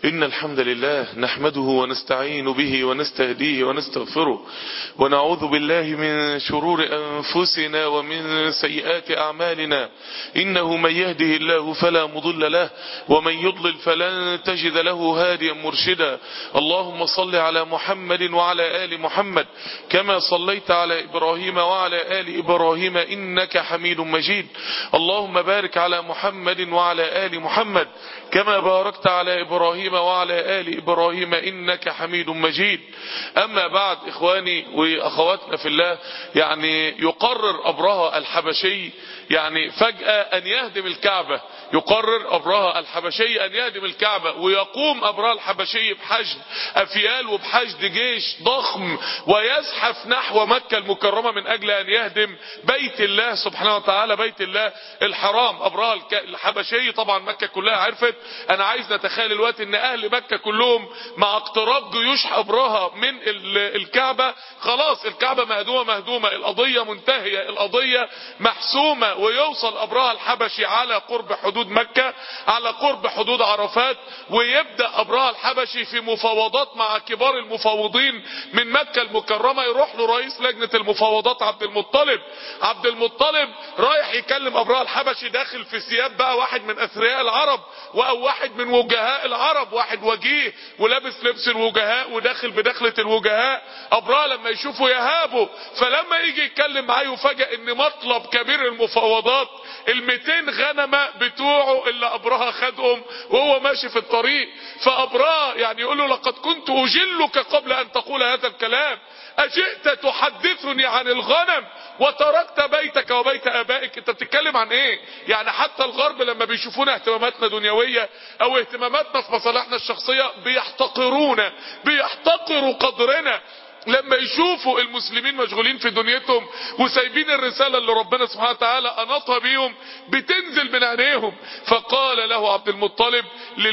إن الحمد لله نحمده ونستعين به ونستهديه ونستغفره ونعوذ بالله من شرور أنفسنا ومن سيئات أعمالنا إنه من يهده الله فلا مضل له ومن يضلل فلن تجد له هاديا مرشدا اللهم صل على محمد وعلى آل محمد كما صليت على إبراهيم وعلى آل إبراهيم إنك حميد مجيد اللهم بارك على محمد وعلى آل محمد كما باركت على إبراهيم وعلى آل إبراهيم إنك حميد مجيد أما بعد إخواني وأخواتنا في الله يعني يقرر أبرهة الحبشي يعني فجأة أن يهدم الكعبة يقرر أبرهة الحبشي أن يهدم الكعبة ويقوم أبرهة الحبشي بحشد أفيال وبحشد جيش ضخم ويزحف نحو مكة المكرمة من أجل أن يهدم بيت الله سبحانه وتعالى بيت الله الحرام أبرهة الحبشي طبعا مكة كلها عرفت أنا عايز نتخيل الوقت أن أهل مكة كلهم مع اقتراب جيوش أبرهة من الكعبة خلاص الكعبة مهدومة مهدومة القضية منتهية القضية محسومة ويوصل أبرهة الحبشي على قرب حدود مكة على قرب حدود عرفات ويبدأ أبرهة الحبشي في مفاوضات مع كبار المفاوضين من مكة المكرمة يروح له رئيس لجنة المفاوضات عبد المطلب عبد المطلب رايح يكلم أبرهة الحبشي داخل في ثياب بقى واحد من أثرياء العرب أو واحد من وجهاء العرب واحد وجيه ولابس لبس الوجهاء وداخل بدخلة الوجهاء أبرهة لما يشوفه يهابه فلما يجي يتكلم معاه يفاجئ ان مطلب كبير المفاوضات ال200 غنمة بتوعه اللي أبرهة خدهم وهو ماشي في الطريق فأبرهة يعني يقول له لقد كنت أجلك قبل أن تقول هذا الكلام أجئت تحدثني عن الغنم وتركت بيتك وبيت ابائك انت بتتكلم عن ايه يعني حتى الغرب لما بيشوفونا اهتماماتنا دنيوية او اهتماماتنا في مصالحنا الشخصية بيحتقرونا بيحتقروا قدرنا لما يشوفوا المسلمين مشغولين في دنيتهم وسايبين الرسالة اللي ربنا سبحانه وتعالى أنطها بيهم بتنزل من عينيهم فقال له عبد المطلب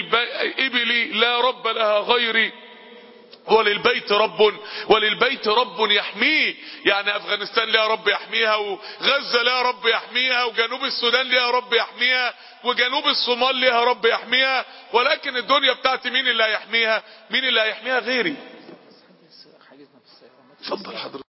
للإبلي لا رب لها غيري وللبيت رب وللبيت رب يحميه يعني افغانستان ليها رب يحميها وغزة ليها رب يحميها وجنوب السودان ليها رب يحميها وجنوب الصومال ليها رب يحميها ولكن الدنيا بتاعتي مين اللي هيحميها مين اللي هيحميها غيري اتفضل حضرتك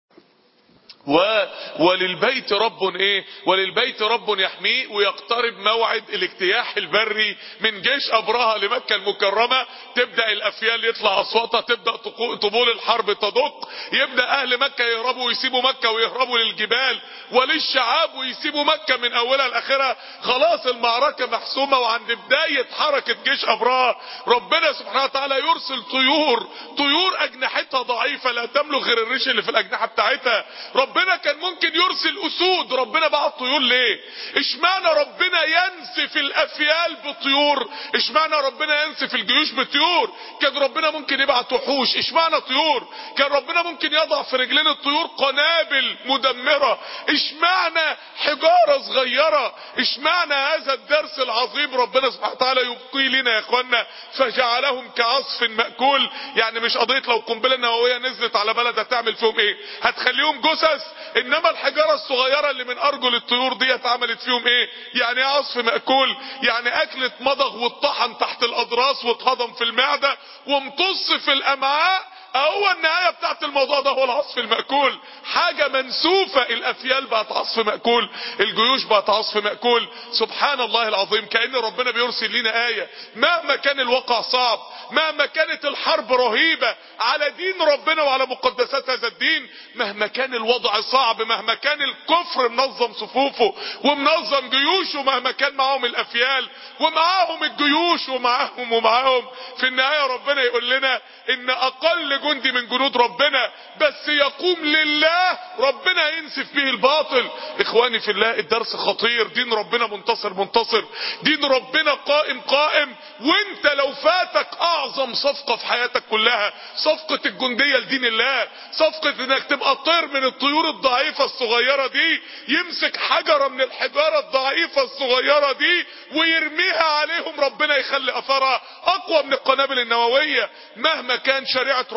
و وللبيت رب ايه وللبيت رب يحميه ويقترب موعد الاجتياح البري من جيش ابرهة لمكة المكرمة تبدأ الافيال يطلع اصواتها تبدأ طبول الحرب تدق يبدأ اهل مكة يهربوا ويسيبوا مكة ويهربوا للجبال وللشعاب ويسيبوا مكة من اولها لاخرها خلاص المعركة محسومة وعند بداية حركة جيش ابرهة ربنا سبحانه وتعالى يرسل طيور طيور اجنحتها ضعيفة لا تملك غير الريش اللي في الاجنحة بتاعتها ربنا كان ممكن يرسل اسود ربنا بعت طيور ليه اشمعنى ربنا ينسف الافيال بطيور اشمعنى ربنا ينسف الجيوش بطيور كان ربنا ممكن يبعت وحوش اشمعنى طيور كان ربنا ممكن يضع في رجلين الطيور قنابل مدمرة اشمعنى حجارة صغيرة اشمعنى هذا الدرس العظيم ربنا سبحانه وتعالى يبقي لنا يا اخوانا فجعلهم كعصف مأكول يعني مش قضية لو قنبلة نووية نزلت على بلد هتعمل فيهم ايه هتخليهم جثث انما الحجارة الصغيرة اللي من ارجل الطيور ديت عملت فيهم ايه يعني ايه عصف مأكول يعني اكلت مضغ واتطحن تحت الاضراس واتهضم في المعدة وامتص في الامعاء هو النهاية بتاعت الموضوع ده هو العصف المأكول حاجة منسوفة الافيال بقت عصف مأكول الجيوش بقت عصف مأكول سبحان الله العظيم كأن ربنا بيرسل لنا آية مهما كان الواقع صعب مهما كانت الحرب رهيبة على دين ربنا وعلى مقدسات هذا الدين مهما كان الوضع صعب مهما كان الكفر منظم صفوفه ومنظم جيوشه مهما كان معاهم الافيال ومعاهم الجيوش ومعاهم ومعاهم في النهاية ربنا يقول لنا ان اقل جندي من جنود ربنا بس يقوم لله ربنا ينسف به الباطل اخواني في الله الدرس خطير دين ربنا منتصر منتصر دين ربنا قائم قائم وانت لو فاتك اعظم صفقة في حياتك كلها صفقة الجندية لدين الله صفقة انك تبقى طير من الطيور الضعيفة الصغيرة دي يمسك حجرة من الحجارة الضعيفة الصغيرة دي ويرميها عليهم ربنا يخلي اثرها اقوى من القنابل النووية مهما كان شريعة ربنا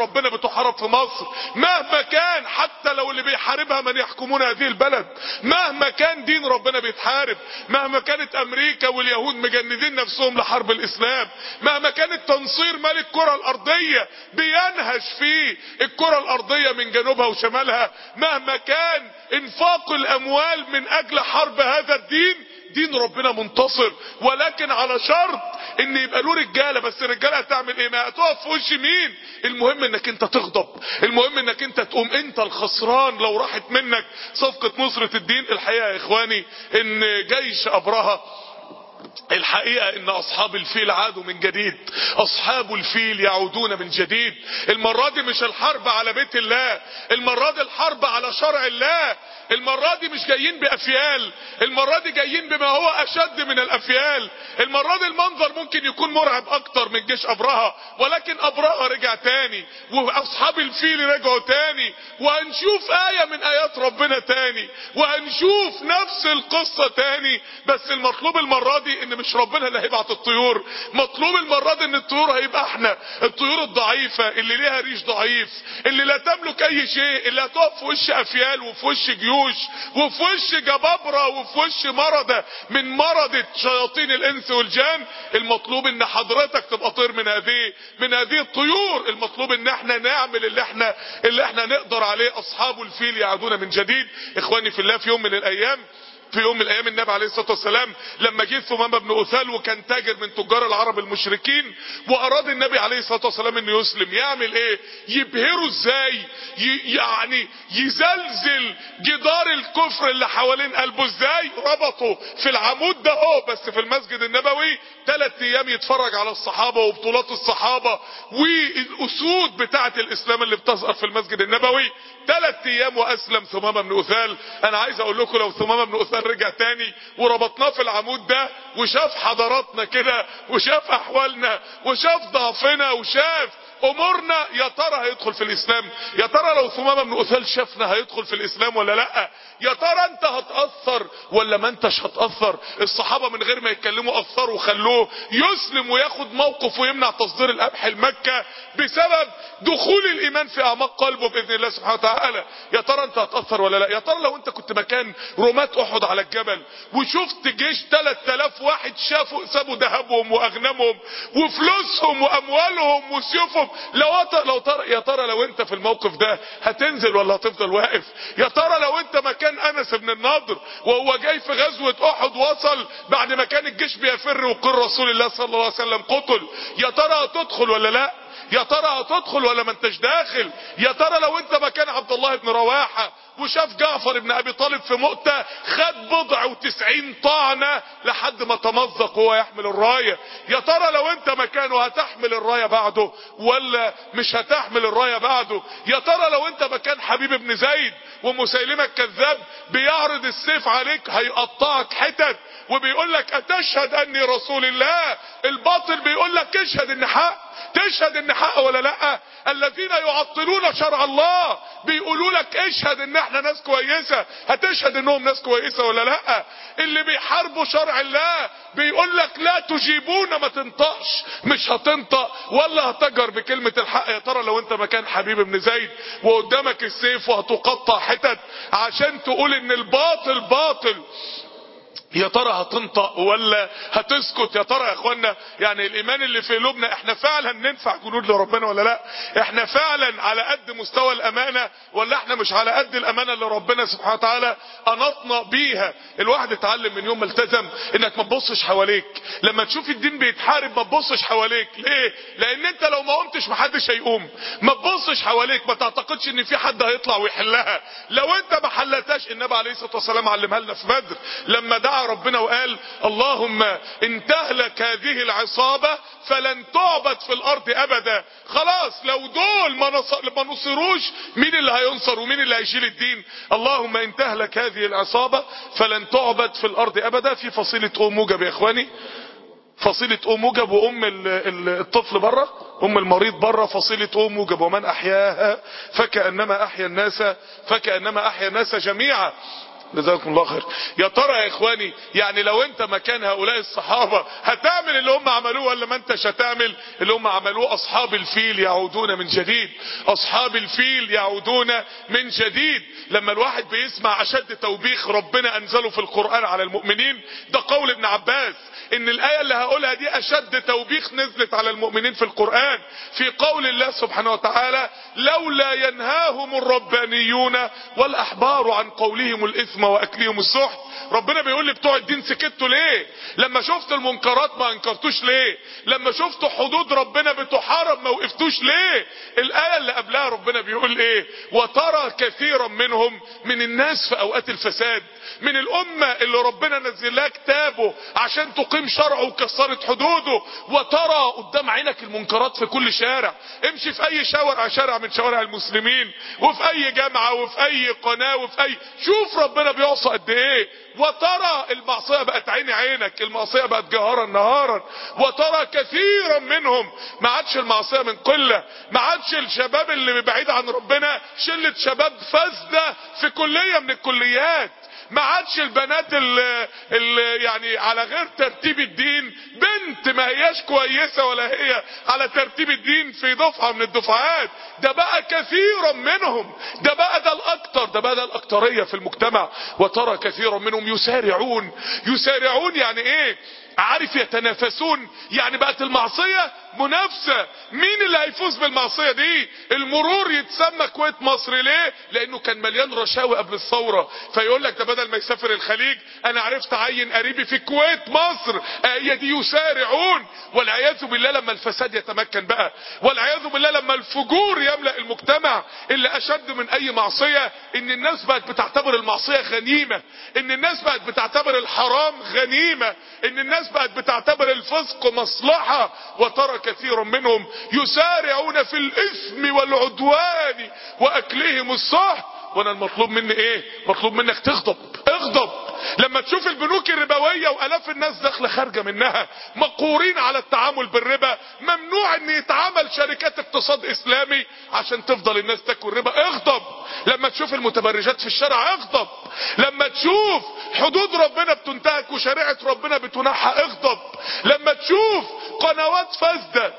ربنا بتحارب في مصر مهما كان حتى لو اللي بيحاربها من يحكمون هذه البلد مهما كان دين ربنا بيتحارب مهما كانت امريكا واليهود مجندين نفسهم لحرب الاسلام مهما كان التنصير مال الكرة الارضية بينهش فيه الكرة الارضية من جنوبها وشمالها مهما كان انفاق الاموال من اجل حرب هذا الدين دين ربنا منتصر ولكن على شرط ان يبقى له رجاله بس الرجاله هتعمل ايه ما هتقف في وش مين المهم انك انت تغضب المهم انك انت تقوم انت الخسران لو راحت منك صفقه نصره الدين الحقيقه يا اخواني ان جيش ابرهه الحقيقة ان اصحاب الفيل عادوا من جديد اصحاب الفيل يعودون من جديد المرة دي مش الحرب على بيت الله المرة دي الحرب على شرع الله المرة دي مش جايين بافيال المرة دي جايين بما هو اشد من الافيال المرة دي المنظر ممكن يكون مرعب اكتر من جيش ابرهة ولكن ابرهة رجع تاني واصحاب الفيل رجعوا تاني وهنشوف اية من ايات ربنا تاني وهنشوف نفس القصة تاني بس المطلوب المرة دي ان مش ربنا اللي هيبعت الطيور مطلوب المرة دي ان الطيور هيبقى احنا الطيور الضعيفة اللي ليها ريش ضعيف اللي لا تملك اي شيء اللي هتقف في وش افيال وفي وش جيوش وفي وش جبابرة وفي وش مرضى من مرضة شياطين الانس والجان المطلوب ان حضرتك تبقى طير من هذه من هذه الطيور المطلوب ان احنا نعمل اللي احنا اللي احنا نقدر عليه اصحاب الفيل يعودون من جديد اخواني في الله في يوم من الايام في يوم من الايام النبي عليه الصلاه والسلام لما جه ثمامه بن اثال وكان تاجر من تجار العرب المشركين واراد النبي عليه الصلاه والسلام انه يسلم يعمل ايه يبهره ازاي يعني يزلزل جدار الكفر اللي حوالين قلبه ازاي ربطه في العمود ده اهو بس في المسجد النبوي ثلاث ايام يتفرج على الصحابه وبطولات الصحابه والاسود بتاعه الاسلام اللي بتظهر في المسجد النبوي ثلاث ايام واسلم ثمامه بن اثال انا عايز اقول لكم لو ثمامه بن اثال رجع تاني وربطناه في العمود ده وشاف حضاراتنا كده وشاف احوالنا وشاف ضعفنا وشاف امورنا يا ترى هيدخل في الاسلام يا ترى لو ثمامه بن اثال شافنا هيدخل في الاسلام ولا لا يا ترى انت هتاثر ولا ما انتش هتاثر الصحابه من غير ما يتكلموا اثروا وخلوه يسلم وياخد موقف ويمنع تصدير القمح لمكه بسبب دخول الايمان في اعماق قلبه باذن الله سبحانه وتعالى يا ترى انت هتاثر ولا لا يا ترى لو انت كنت مكان رماة احد على الجبل وشفت جيش 3000 واحد شافوا سابوا ذهبهم واغنامهم وفلوسهم واموالهم وسيوفهم لو لو ترى يا ترى لو انت في الموقف ده هتنزل ولا هتفضل واقف يا ترى لو انت مكان انس بن النضر وهو جاي في غزوه احد وصل بعد ما كان الجيش بيفر وقل رسول الله صلى الله عليه وسلم قتل يا ترى هتدخل ولا لا يا ترى هتدخل ولا ما انتش داخل يا ترى لو انت مكان عبد الله بن رواحه وشاف جعفر بن ابي طالب في مؤتة خد بضع وتسعين طعنة لحد ما تمزق وهو يحمل الراية يا ترى لو انت مكانه هتحمل الراية بعده ولا مش هتحمل الراية بعده يا ترى لو انت مكان حبيب بن زيد ومسيلمة الكذاب بيعرض السيف عليك هيقطعك حتت وبيقول لك اتشهد اني رسول الله الباطل بيقول لك اشهد ان حق تشهد ان حق ولا لا الذين يعطلون شرع الله بيقولوا لك اشهد ان احنا ناس كويسه هتشهد انهم ناس كويسه ولا لا اللي بيحاربوا شرع الله بيقول لك لا تجيبون ما تنطقش مش هتنطق ولا هتجر بكلمه الحق يا ترى لو انت مكان حبيب بن زيد وقدامك السيف وهتقطع حتت عشان تقول ان الباطل باطل يا ترى هتنطق ولا هتسكت يا ترى يا اخوانا يعني الايمان اللي في قلوبنا احنا فعلا ننفع جنود لربنا ولا لا احنا فعلا على قد مستوى الامانه ولا احنا مش على قد الامانه اللي ربنا سبحانه وتعالى انطنا بيها الواحد اتعلم من يوم ما التزم انك ما تبصش حواليك لما تشوف الدين بيتحارب ما تبصش حواليك ليه لان انت لو ما قمتش محدش هيقوم ما تبصش حواليك ما تعتقدش ان في حد هيطلع ويحلها لو انت ما حلتهاش النبي عليه الصلاه والسلام علمها لنا في بدر لما دعا ربنا وقال اللهم ان تهلك هذه العصابة فلن تعبد في الارض ابدا خلاص لو دول ما, نصر ما نصروش مين اللي هينصر ومين اللي هيشيل الدين اللهم ان تهلك هذه العصابة فلن تعبد في الارض ابدا في فصيلة ام موجب يا اخواني فصيلة ام موجب وام الطفل بره ام المريض بره فصيلة ام موجب ومن احياها فكأنما احيا الناس فكأنما احيا الناس جميعا جزاكم الله خير يا ترى يا اخواني يعني لو انت مكان هؤلاء الصحابة هتعمل اللي هم عملوه ولا ما انتش هتعمل اللي هم عملوه اصحاب الفيل يعودون من جديد اصحاب الفيل يعودون من جديد لما الواحد بيسمع اشد توبيخ ربنا انزله في القرآن على المؤمنين ده قول ابن عباس ان الاية اللي هقولها دي اشد توبيخ نزلت على المؤمنين في القرآن في قول الله سبحانه وتعالى لولا ينهاهم الربانيون والاحبار عن قولهم الاثم واكلهم السحت ربنا بيقول لي بتوع الدين سكتوا ليه لما شفت المنكرات ما انكرتوش ليه لما شفتوا حدود ربنا بتحارب ما وقفتوش ليه الايه اللي قبلها ربنا بيقول ايه وترى كثيرا منهم من الناس في اوقات الفساد من الامه اللي ربنا نزل لها كتابه عشان تقيم شرعه وكسرت حدوده وترى قدام عينك المنكرات في كل شارع امشي في اي شارع شارع من شوارع المسلمين وفي اي جامعه وفي اي قناه وفي اي شوف ربنا بيعصى قد ايه وترى المعصيه بقت عين عينك المعصيه بقت جهارا نهارا وترى كثيرا منهم ما عادش المعصيه من قله ما عادش الشباب اللي بعيد عن ربنا شله شباب فاسده في كليه من الكليات ما عادش البنات اللي, اللي يعني على غير ترتيب الدين بنت ما هياش كويسة ولا هي على ترتيب الدين في دفعة من الدفعات ده بقى كثيرا منهم ده بقى ده الاكتر ده بقى ده الاكترية في المجتمع وترى كثيرا منهم يسارعون يسارعون يعني ايه عارف يتنافسون يعني بقت المعصية منافسة مين اللي هيفوز بالمعصية دي المرور يتسمى كويت مصر ليه لانه كان مليان رشاوي قبل الثورة فيقول لك ده بدل ما يسافر الخليج انا عرفت اعين قريبي في كويت مصر هي دي يسارعون والعياذ بالله لما الفساد يتمكن بقى والعياذ بالله لما الفجور يملأ المجتمع اللي اشد من اي معصية ان الناس بقت بتعتبر المعصية غنيمة ان الناس بقت بتعتبر الحرام غنيمة ان الناس بقت بتعتبر الفسق مصلحة وترى كثير منهم يسارعون في الاثم والعدوان واكلهم السحت وانا المطلوب مني ايه مطلوب منك تغضب اغضب لما تشوف البنوك الربوية والاف الناس داخله خارجة منها مقورين على التعامل بالربا ممنوع ان يتعامل شركات اقتصاد اسلامي عشان تفضل الناس تاكل ربا اغضب لما تشوف المتبرجات في الشارع اغضب لما تشوف حدود ربنا بتنتهك وشريعة ربنا بتنحى اغضب لما تشوف قنوات فاسده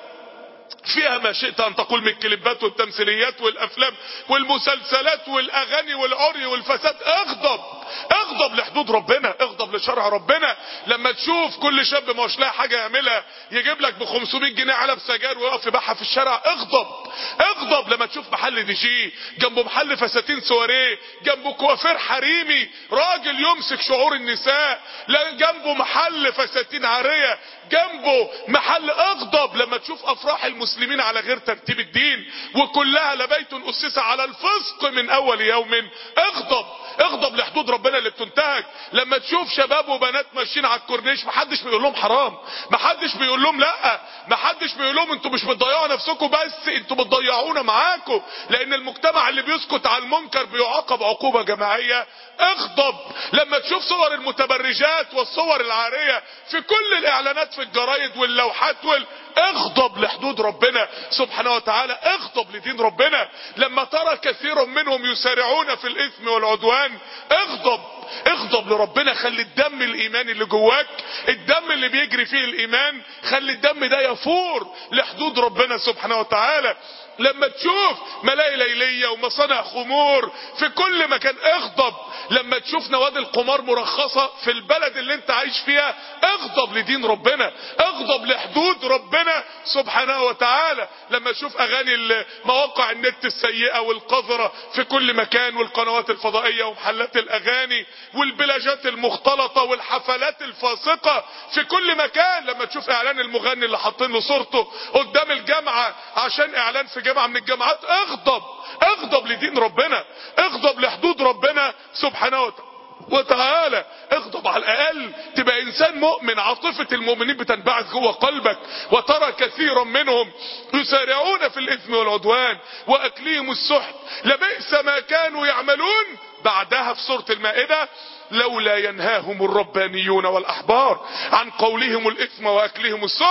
فيها ما شئت ان تقول من الكليبات والتمثيليات والافلام والمسلسلات والاغاني والعري والفساد اغضب اغضب لحدود ربنا اغضب لشرع ربنا لما تشوف كل شاب ما هوش لاقي حاجه يعملها يجيب لك ب 500 جنيه علب سجاير ويقف يبيعها في الشارع اغضب اغضب لما تشوف محل دي جي جنبه محل فساتين سواريه جنبه كوافير حريمي راجل يمسك شعور النساء لا جنبه محل فساتين عاريه جنبه محل اغضب لما تشوف افراح المسلمين على غير ترتيب الدين وكلها لبيت اسس على الفسق من اول يوم اغضب اغضب لحدود ربنا اللي بتنتهك لما تشوف شباب وبنات ماشيين على الكورنيش محدش بيقول لهم حرام محدش بيقول لهم لا محدش بيقول لهم انتوا مش بتضيعوا نفسكم بس انتوا بتضيعونا معاكم لان المجتمع اللي بيسكت على المنكر بيعاقب عقوبة جماعية اغضب لما تشوف صور المتبرجات والصور العارية في كل الاعلانات في الجرايد واللوحات وال... اغضب لحدود ربنا سبحانه وتعالى اغضب لدين ربنا لما ترى كثير منهم يسارعون في الاثم والعدوان اغضب اغضب لربنا خلي الدم الايماني اللي جواك الدم اللي بيجري فيه الايمان خلي الدم ده يفور لحدود ربنا سبحانه وتعالى لما تشوف ملاهي ليلية ومصانع خمور في كل مكان اغضب لما تشوف نوادي القمار مرخصة في البلد اللي انت عايش فيها اغضب لدين ربنا اغضب لحدود ربنا سبحانه وتعالى لما تشوف اغاني مواقع النت السيئة والقذرة في كل مكان والقنوات الفضائية ومحلات الاغاني والبلاجات المختلطة والحفلات الفاسقة في كل مكان لما تشوف اعلان المغني اللي حاطين له صورته قدام الجامعة عشان اعلان في جامعة من الجامعات اغضب اغضب لدين ربنا اغضب لحدود ربنا سبحانه وتعالى وتعالى اغضب على الاقل تبقى انسان مؤمن عاطفة المؤمنين بتنبعث جوه قلبك وترى كثيرا منهم يسارعون في الاثم والعدوان واكلهم السحت لبئس ما كانوا يعملون بعدها في سورة المائدة لولا ينهاهم الربانيون والاحبار عن قولهم الاثم واكلهم السحت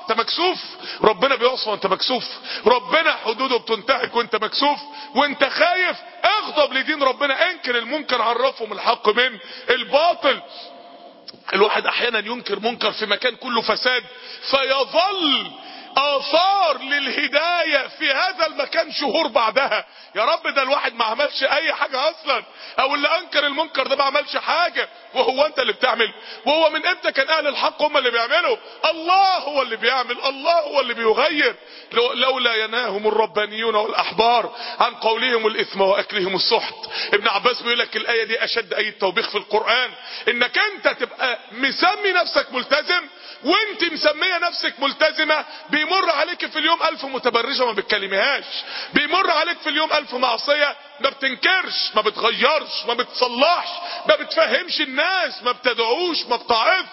انت مكسوف ربنا بيعصى وانت مكسوف ربنا حدوده بتنتهك وانت مكسوف وانت خايف اغضب لدين ربنا انكر المنكر عرفهم الحق من الباطل الواحد احيانا ينكر منكر في مكان كله فساد فيظل اثار للهداية في هذا المكان شهور بعدها يا رب ده الواحد ما عملش اي حاجة اصلا او اللي انكر المنكر ده ما عملش حاجة وهو انت اللي بتعمل وهو من امتى كان اهل الحق هم اللي بيعملوا الله هو اللي بيعمل الله هو اللي بيغير لولا يناهم الربانيون والاحبار عن قولهم الاثم واكلهم السحت ابن عباس بيقول لك الايه دي اشد اي توبيخ في القران انك انت تبقى مسمي نفسك ملتزم وانت مسمية نفسك ملتزمة بيمر عليك في اليوم الف متبرجة ما بتكلمهاش بيمر عليك في اليوم الف معصية ما بتنكرش ما بتغيرش ما بتصلحش ما بتفهمش الناس ما بتدعوش ما بتعظش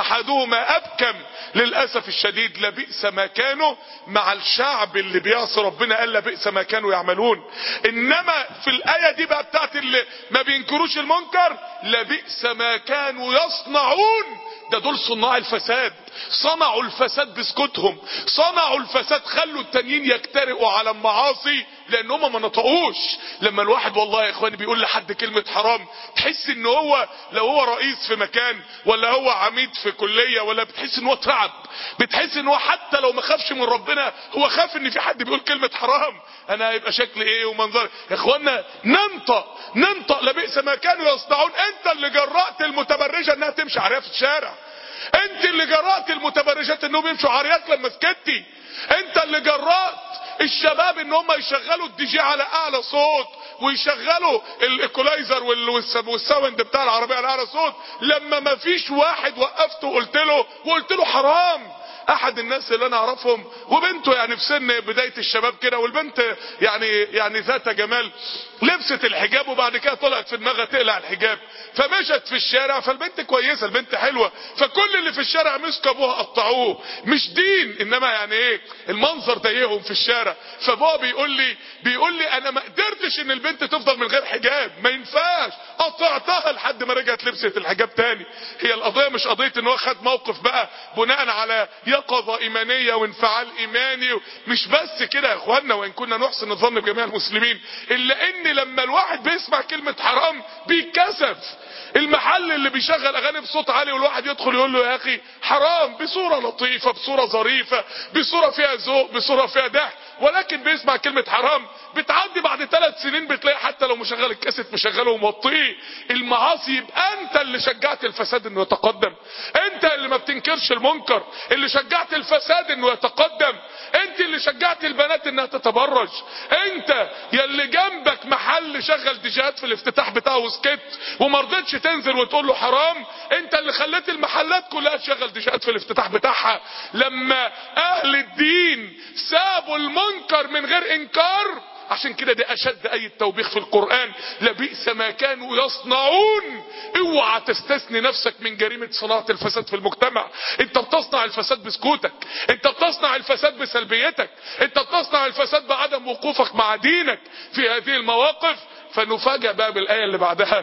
احدهما ابكم للاسف الشديد لبئس ما كانوا مع الشعب اللي بيعصي ربنا قال لبئس ما كانوا يعملون انما في الايه دي بقى بتاعت اللي ما بينكروش المنكر لبئس ما كانوا يصنعون ده دول صناع الفساد صنعوا الفساد بسكوتهم صنعوا الفساد خلوا التانيين يجترئوا على المعاصي لان هم ما نطقوش لما الواحد والله يا اخواني بيقول لحد كلمة حرام تحس ان هو لو هو رئيس في مكان ولا هو عميد في كلية ولا بتحس ان هو اترعب بتحس ان هو حتى لو ما خافش من ربنا هو خاف ان في حد بيقول كلمة حرام انا هيبقى شكلي ايه ومنظري يا اخوانا ننطق ننطق لبئس ما كانوا يصنعون انت اللي جرأت المتبرجة انها تمشي عريها في الشارع انت اللي جرأت المتبرجات انهم يمشوا عريات لما سكتي انت اللي جرأت الشباب ان هم يشغلوا الدي جي على اعلى صوت ويشغلوا الايكولايزر والساوند بتاع العربيه على اعلى صوت لما ما فيش واحد وقفته وقلت له وقلت له حرام احد الناس اللي انا اعرفهم وبنته يعني في سن بدايه الشباب كده والبنت يعني يعني ذات جمال لبست الحجاب وبعد كده طلعت في دماغها تقلع الحجاب فمشت في الشارع فالبنت كويسه البنت حلوه فكل اللي في الشارع مسكوا ابوها قطعوه مش دين انما يعني ايه المنظر ضايقهم في الشارع فابوها بيقول لي بيقول لي انا ما قدرتش ان البنت تفضل من غير حجاب ما ينفعش قطعتها لحد ما رجعت لبست الحجاب تاني هي القضيه مش قضيه ان هو خد موقف بقى بناء على يقظه ايمانيه وانفعال ايماني مش بس كده يا اخوانا وان كنا نحسن الظن بجميع المسلمين الا ان لما الواحد بيسمع كلمه حرام بيتكسف المحل اللي بيشغل اغاني بصوت عالي والواحد يدخل يقول له يا اخي حرام بصوره لطيفه بصوره ظريفه بصوره فيها ذوق بصوره فيها ضحك ولكن بيسمع كلمه حرام بتعدي بعد ثلاث سنين بتلاقي حتى لو مشغل الكاسيت مشغله وموطيه المعاصي يبقى انت اللي شجعت الفساد انه يتقدم انت اللي ما بتنكرش المنكر اللي شجعت الفساد انه يتقدم انت اللي شجعت البنات انها تتبرج انت يلي جنبك محل شغل ديجات في الافتتاح بتاعه وسكت وما رضيتش تنزل وتقول له حرام انت اللي خليت المحلات كلها تشغل ديجات في الافتتاح بتاعها لما اهل الدين سابوا المنكر من غير انكار عشان كده ده اشد اي التوبيخ في القرآن لبئس ما كانوا يصنعون اوعى تستثني نفسك من جريمة صناعة الفساد في المجتمع انت بتصنع الفساد بسكوتك انت بتصنع الفساد بسلبيتك انت بتصنع الفساد بعدم وقوفك مع دينك في هذه المواقف فنفاجأ بقى بالآية اللي بعدها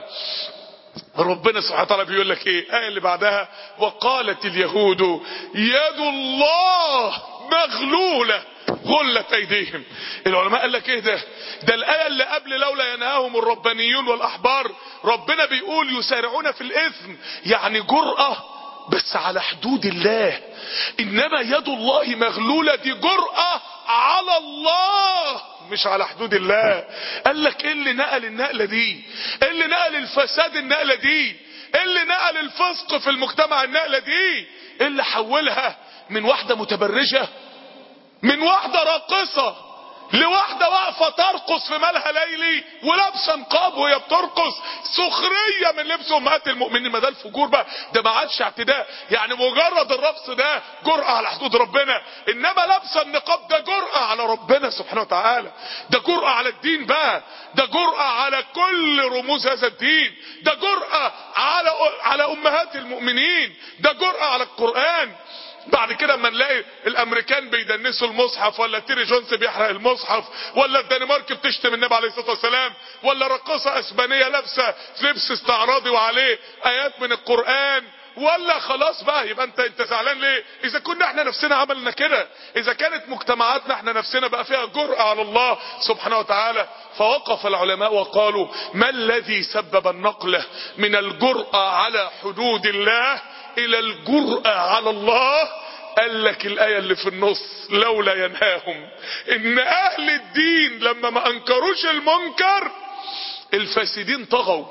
ربنا سبحانه وتعالى بيقول لك ايه الآية اللي بعدها وقالت اليهود يد الله مغلولة غلت ايديهم العلماء قال لك ايه ده ده الايه اللي قبل لولا ينهاهم الربانيون والاحبار ربنا بيقول يسارعون في الاثم يعني جرأة بس على حدود الله انما يد الله مغلولة دي جرأة على الله مش على حدود الله قال لك ايه اللي نقل النقلة دي ايه اللي نقل الفساد النقلة دي ايه اللي نقل الفسق في المجتمع النقلة دي ايه اللي حولها من واحدة متبرجة من واحدة راقصة لواحدة واقفة ترقص في مالها ليلي ولابسة نقاب وهي بترقص سخرية من لبس امهات المؤمنين ما ده الفجور بقى ده ما عادش اعتداء يعني مجرد الرقص ده جرأة على حدود ربنا انما لابسة النقاب ده جرأة على ربنا سبحانه وتعالى ده جرأة على الدين بقى ده جرأة على كل رموز هذا الدين ده جرأة على على امهات المؤمنين ده جرأة على القرآن بعد كده اما نلاقي الامريكان بيدنسوا المصحف ولا تيري جونز بيحرق المصحف ولا الدنمارك بتشتم النبي عليه الصلاه والسلام ولا رقاصه اسبانيه لابسه لبس استعراضي وعليه ايات من القران ولا خلاص بقى يبقى انت انت زعلان ليه اذا كنا احنا نفسنا عملنا كده اذا كانت مجتمعاتنا احنا نفسنا بقى فيها جرأة على الله سبحانه وتعالى فوقف العلماء وقالوا ما الذي سبب النقلة من الجرأة على حدود الله الى الجرأة على الله قال لك الآية اللي في النص لولا ينهاهم ان اهل الدين لما ما انكروش المنكر الفاسدين طغوا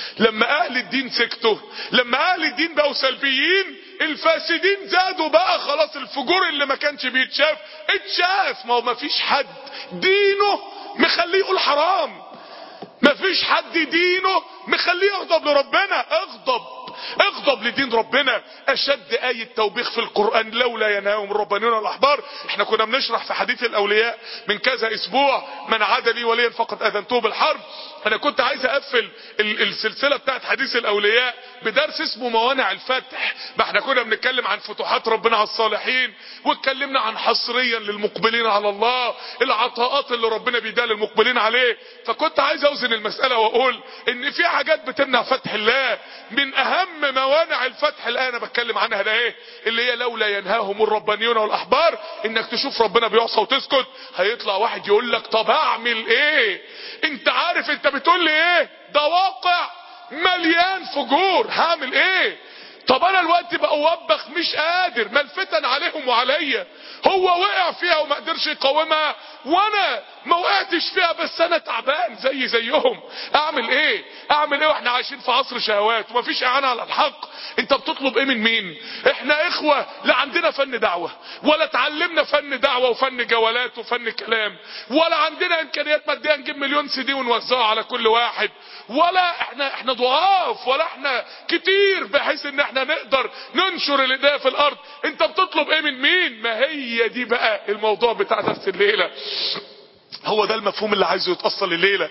لما اهل الدين سكتوا لما اهل الدين بقوا سلبيين الفاسدين زادوا بقى خلاص الفجور اللي ما كانش بيتشاف اتشاف ما هو ما فيش حد دينه مخليه يقول حرام ما فيش حد دينه مخليه يغضب لربنا اغضب اغضب لدين ربنا اشد آية توبيخ في القرآن لولا ينهاهم الربانيون والاحبار احنا كنا بنشرح في حديث الاولياء من كذا اسبوع من عاد لي وليا فقد اذنته بالحرب انا كنت عايز اقفل ال- السلسلة بتاعت حديث الاولياء بدرس اسمه موانع الفتح ما احنا كنا بنتكلم عن فتوحات ربنا على الصالحين واتكلمنا عن حصريا للمقبلين على الله العطاءات اللي ربنا بيديها للمقبلين عليه فكنت عايز اوزن المسألة واقول ان في حاجات بتمنع فتح الله من اهم موانع الفتح اللي انا بتكلم عنها ده ايه اللي هي لولا ينهاهم الربانيون والاحبار انك تشوف ربنا بيعصى وتسكت هيطلع واحد يقول لك طب اعمل ايه انت عارف انت بتقول لي ايه ده واقع مليان فجور هعمل ايه طب انا الوقت بقى اوبخ مش قادر ما الفتن عليهم وعليا هو وقع فيها وما قدرش يقاومها وانا ما وقعتش فيها بس انا تعبان زي زيهم اعمل ايه اعمل ايه واحنا عايشين في عصر شهوات ومفيش اعانه على الحق انت بتطلب ايه من مين احنا اخوه لا عندنا فن دعوه ولا اتعلمنا فن دعوه وفن جولات وفن كلام ولا عندنا امكانيات ماديه نجيب مليون سي دي ونوزعه على كل واحد ولا احنا احنا ضعاف ولا احنا كتير بحيث ان احنا نقدر ننشر الهدايه في الارض انت بتطلب ايه من مين ما هي دي بقى الموضوع بتاع درس الليله هو ده المفهوم اللي عايزه يتأصل الليلة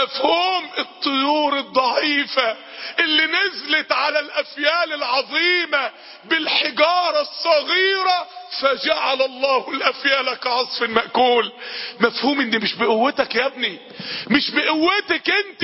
مفهوم الطيور الضعيفة اللي نزلت على الأفيال العظيمة بالحجارة الصغيرة فجعل الله الأفيال كعصف مأكول مفهوم ان مش بقوتك يا ابني مش بقوتك انت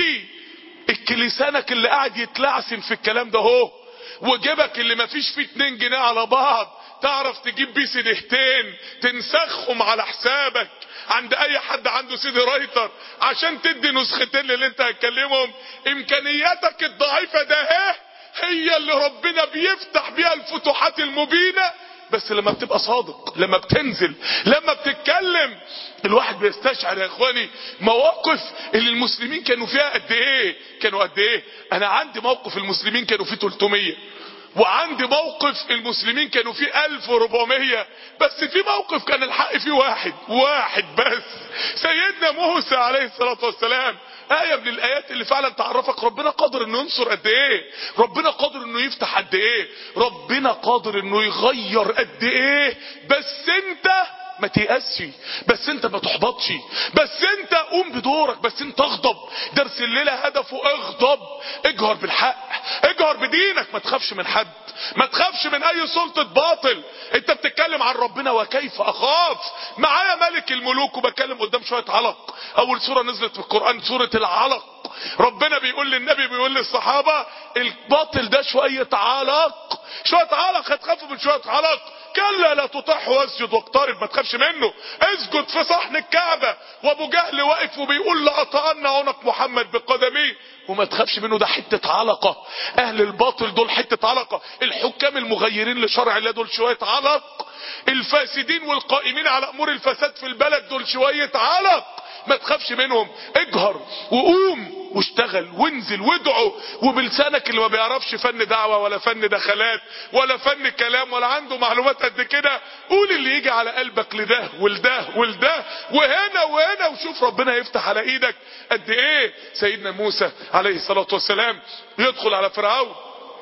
الكليسانك اللي قاعد يتلعثم في الكلام ده هو وجيبك اللي مفيش فيه اتنين جنيه على بعض تعرف تجيب بيه سيديهتين تنسخهم على حسابك عند اي حد عنده سيدي رايتر عشان تدي نسختين اللي انت هتكلمهم امكانياتك الضعيفة ده اهي هي اللي ربنا بيفتح بيها الفتوحات المبينة بس لما بتبقى صادق لما بتنزل لما بتتكلم الواحد بيستشعر يا اخواني مواقف اللي المسلمين كانوا فيها قد ايه كانوا قد ايه انا عندي موقف المسلمين كانوا فيه 300 وعندي موقف المسلمين كانوا فيه 1400 بس في موقف كان الحق فيه واحد واحد بس سيدنا موسى عليه الصلاة والسلام آية من الآيات اللي فعلا تعرفك ربنا قادر انه ينصر قد ايه ربنا قادر انه يفتح قد ايه ربنا قادر انه يغير قد ايه بس انت ما تيأسش بس انت ما تحبطش بس انت قوم بدورك بس انت اغضب درس الليلة هدفه اغضب اجهر بالحق اجهر بدينك ما تخافش من حد ما تخافش من اي سلطة باطل انت بتتكلم عن ربنا وكيف اخاف معايا ملك الملوك وبتكلم قدام شوية علق اول سورة نزلت في القرآن سورة العلق ربنا بيقول للنبي بيقول للصحابة الباطل ده شوية علق شوية علق هتخافوا من شوية علق كلا لا تطح واسجد واقترب ما تخافش منه اسجد في صحن الكعبة وابو جهل واقف وبيقول لأطأن عنق محمد بقدميه وما تخافش منه ده حتة علقة اهل الباطل دول حتة علقة الحكام المغيرين لشرع الله دول شوية علق الفاسدين والقائمين على امور الفساد في البلد دول شوية علق ما تخافش منهم اجهر وقوم واشتغل وانزل وادعو وبلسانك اللي ما بيعرفش فن دعوة ولا فن دخلات ولا فن كلام ولا عنده معلومات قد كده قول اللي يجي على قلبك لده ولده ولده وهنا وهنا وشوف ربنا يفتح على ايدك قد ايه سيدنا موسى عليه الصلاة والسلام يدخل على فرعون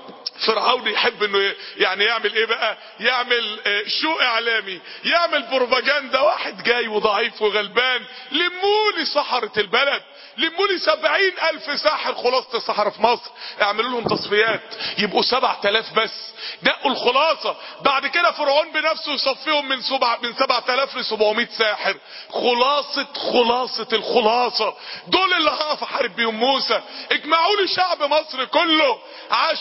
فرعون يحب انه يعني يعمل ايه بقى يعمل شو اعلامي يعمل بروباجندا واحد جاي وضعيف وغلبان لمولي سحرة البلد لمولي سبعين الف ساحر خلاصة السحرة في مصر اعملوا لهم تصفيات يبقوا سبع تلاف بس نقوا الخلاصة بعد كده فرعون بنفسه يصفيهم من سبع من سبع تلاف لسبعمائة ساحر خلاصة خلاصة الخلاصة دول اللي هقف احارب بيهم موسى اجمعوا لي شعب مصر كله عشان يشوف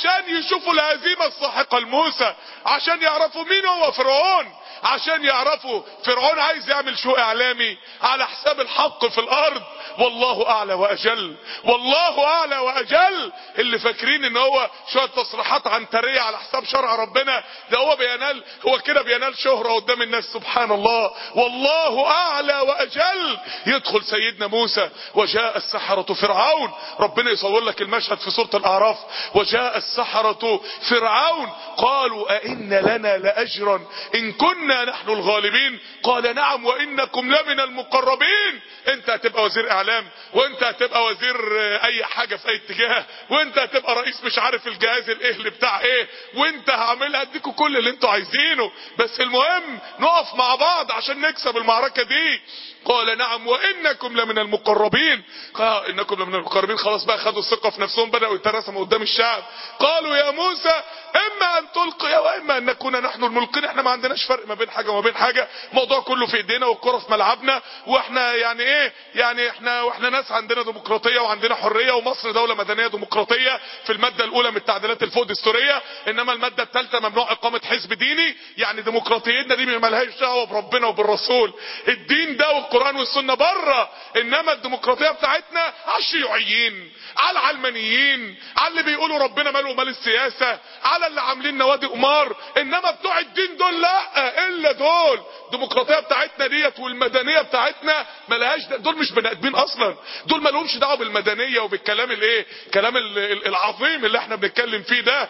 يشوفوا الهزيمة الساحقة لموسى عشان يعرفوا مين هو فرعون عشان يعرفوا فرعون عايز يعمل شو اعلامي على حساب الحق في الارض والله اعلى واجل والله اعلى واجل اللي فاكرين ان هو شويه تصريحات عنتريه على حساب شرع ربنا ده هو بينال هو كده بينال شهره قدام الناس سبحان الله والله اعلى واجل يدخل سيدنا موسى وجاء السحرة فرعون ربنا يصور لك المشهد في سورة الاعراف وجاء السحرة فرعون قالوا أئن لنا لأجرا إن كنا نحن الغالبين قال نعم وإنكم لمن المقربين انت هتبقى وزير اعلام وانت هتبقى وزير اي حاجة في اي اتجاه وانت هتبقى رئيس مش عارف الجهاز الاهلي بتاع ايه وانت هعملها اديكوا كل اللي انتوا عايزينه بس المهم نقف مع بعض عشان نكسب المعركة دي قال نعم وانكم لمن المقربين قال انكم لمن المقربين خلاص بقى خدوا الثقه في نفسهم بداوا يترسموا قدام الشعب قالوا يا موسى اما ان تلقي واما ان نكون نحن الملقين احنا ما عندناش فرق ما بين حاجه وما بين حاجه الموضوع كله في ايدينا والكره في ملعبنا واحنا يعني ايه يعني احنا واحنا ناس عندنا ديمقراطيه وعندنا حريه ومصر دوله مدنيه ديمقراطيه في الماده الاولى من التعديلات الفوق دستوريه انما الماده الثالثه ممنوع اقامه حزب ديني يعني ديمقراطيتنا دي مالهاش دعوه بربنا وبالرسول الدين ده والقران والسنه بره انما الديمقراطيه بتاعتنا على الشيوعيين على العلمانيين على اللي بيقولوا ربنا ماله مال السياسه على اللي عاملين نوادي قمار انما بتوع الدين دول لا الا دول الديمقراطيه بتاعتنا ديت والمدنيه بتاعتنا ملهاش دول مش بني ادمين اصلا دول مالهمش دعوه بالمدنيه وبالكلام الايه كلام العظيم اللي احنا بنتكلم فيه ده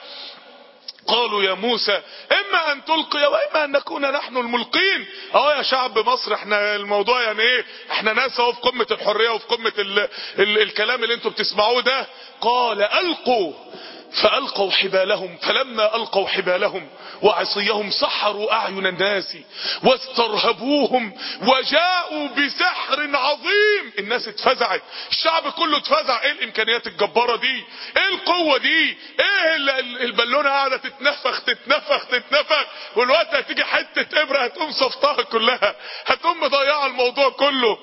قالوا يا موسى اما ان تلقي واما ان نكون نحن الملقين اه يا شعب مصر احنا الموضوع يعني ايه احنا ناس اهو في قمه الحريه وفي قمه ال ال الكلام اللي انتوا بتسمعوه ده قال القوا فألقوا حبالهم فلما ألقوا حبالهم وعصيهم سحروا أعين الناس واسترهبوهم وجاءوا بسحر عظيم الناس اتفزعت الشعب كله اتفزع ايه الامكانيات الجبارة دي ايه القوة دي ايه البالونة قاعدة تتنفخ تتنفخ تتنفخ والوقت هتيجي حتة ابرة هتقوم صفتها كلها هتقوم مضيعة الموضوع كله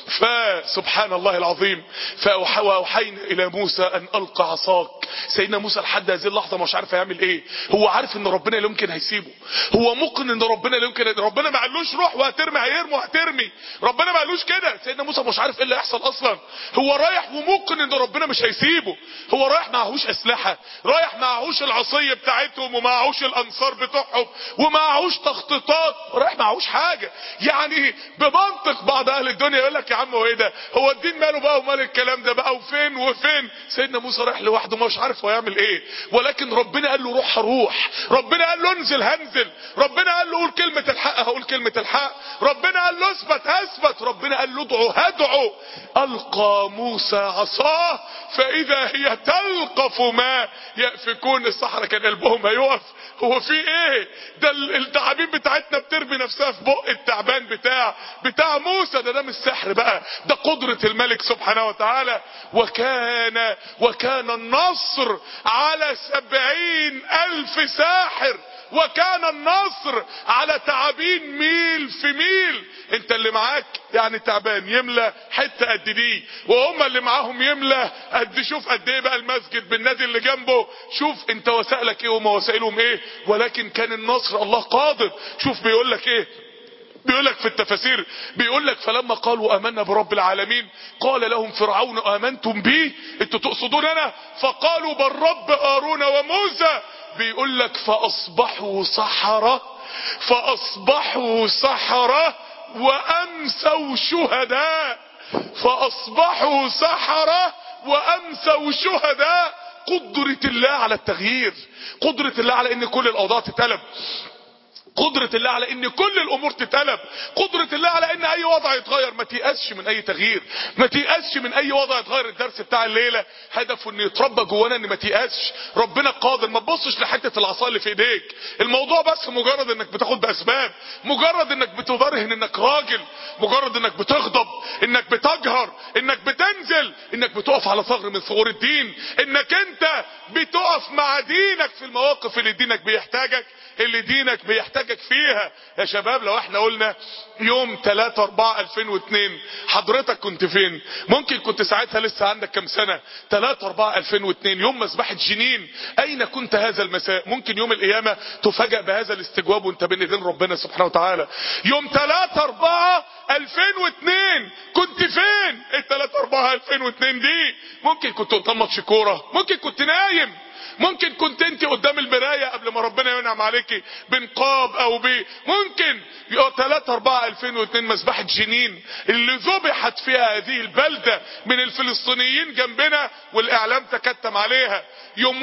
فسبحان الله العظيم فأوحينا إلى موسى أن ألقى عصاك سيدنا موسى لحد هذه اللحظه مش عارف هيعمل ايه هو عارف ان ربنا لا يمكن هيسيبه هو ممكن ان ربنا لا يمكن ربنا ما قالوش روح وهترمي هيرمي وهترمي ربنا ما قالوش كده سيدنا موسى مش عارف ايه اللي هيحصل اصلا هو رايح وممكن ان ربنا مش هيسيبه هو رايح معهوش اسلحه رايح معهوش العصيه بتاعتهم ومعهوش الانصار بتوعهم ومعهوش تخطيطات رايح معهوش حاجه يعني بمنطق بعض اهل الدنيا يقول لك يا عم هو ايه ده هو الدين ماله بقى ومال الكلام ده بقى وفين وفين سيدنا موسى رايح لوحده مش عارف هو يعمل ايه ولكن ربنا قال له روح هروح ربنا قال له انزل هنزل ربنا قال له قول كلمة الحق هقول كلمة الحق ربنا قال له اثبت هثبت ربنا قال له ادعو هدعو القى موسى عصاه فاذا هي تلقف ما يأفكون الصحراء كان قلبهم هيقف هو في ايه ده التعابين بتاعتنا بترمي نفسها في بق التعبان بتاع بتاع موسى ده ده مش سحر بقى ده قدرة الملك سبحانه وتعالى وكان وكان النصر على سبعين الف ساحر وكان النصر على تعابين ميل في ميل انت اللي معاك يعني تعبان يملى حته قد دي وهم اللي معاهم يملى قد شوف قد ايه بقى المسجد بالنادي اللي جنبه شوف انت وسائلك ايه وما وسائلهم ايه ولكن كان النصر الله قادر شوف بيقول لك ايه بيقول لك في التفاسير بيقول لك فلما قالوا امنا برب العالمين قال لهم فرعون امنتم بي انتوا تقصدون انا فقالوا بل رب هارون وموسى بيقول لك فاصبحوا سحرة فاصبحوا سحرة وامسوا شهداء فاصبحوا سحرة وامسوا شهداء قدرة الله على التغيير قدرة الله على ان كل الاوضاع تتقلب قدرة الله على ان كل الامور تتقلب قدرة الله على ان اي وضع يتغير ما تيأسش من اي تغيير ما تيأسش من اي وضع يتغير الدرس بتاع الليلة هدفه ان يتربى جوانا ان ما تيأسش ربنا قادر ما تبصش لحتة العصا اللي في ايديك الموضوع بس مجرد انك بتاخد باسباب مجرد انك بتبرهن انك راجل مجرد انك بتغضب انك بتجهر انك بتنزل انك بتقف على ثغر من ثغور الدين انك انت بتقف مع دينك في المواقف اللي دينك بيحتاجك اللي دينك بيحتاجك فيها يا شباب لو احنا قلنا يوم 3 4 2002 حضرتك كنت فين ممكن كنت ساعتها لسه عندك كم سنة 3 4 2002 يوم مذبحة جنين اين كنت هذا المساء ممكن يوم القيامة تفاجأ بهذا الاستجواب وانت بين ايدين ربنا سبحانه وتعالى يوم 3 4 2002 كنت فين ال 3 4 2002 دي ممكن كنت قدام ماتش كوره ممكن كنت نايم ممكن كنت انت قدام المرايه قبل ما ربنا ينعم عليكي بنقاب او ب ممكن يبقى 3 4 2002 مذبحه جنين اللي ذبحت فيها هذه البلده من الفلسطينيين جنبنا والاعلام تكتم عليها يوم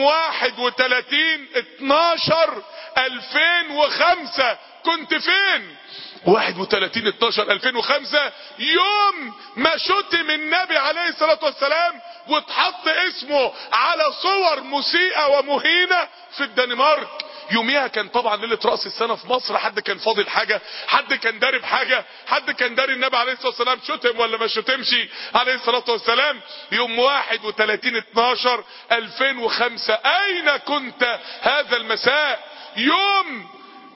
31 12 2005 كنت فين 31 12 2005 يوم ما شتم النبي عليه الصلاة والسلام واتحط اسمه على صور مسيئة ومهينة في الدنمارك يوميها كان طبعا ليله راس السنه في مصر حد كان فاضل حاجه حد كان داري بحاجه حد كان داري النبي عليه الصلاه والسلام شتم ولا ما شتمش عليه الصلاه والسلام يوم 31 12 2005 اين كنت هذا المساء يوم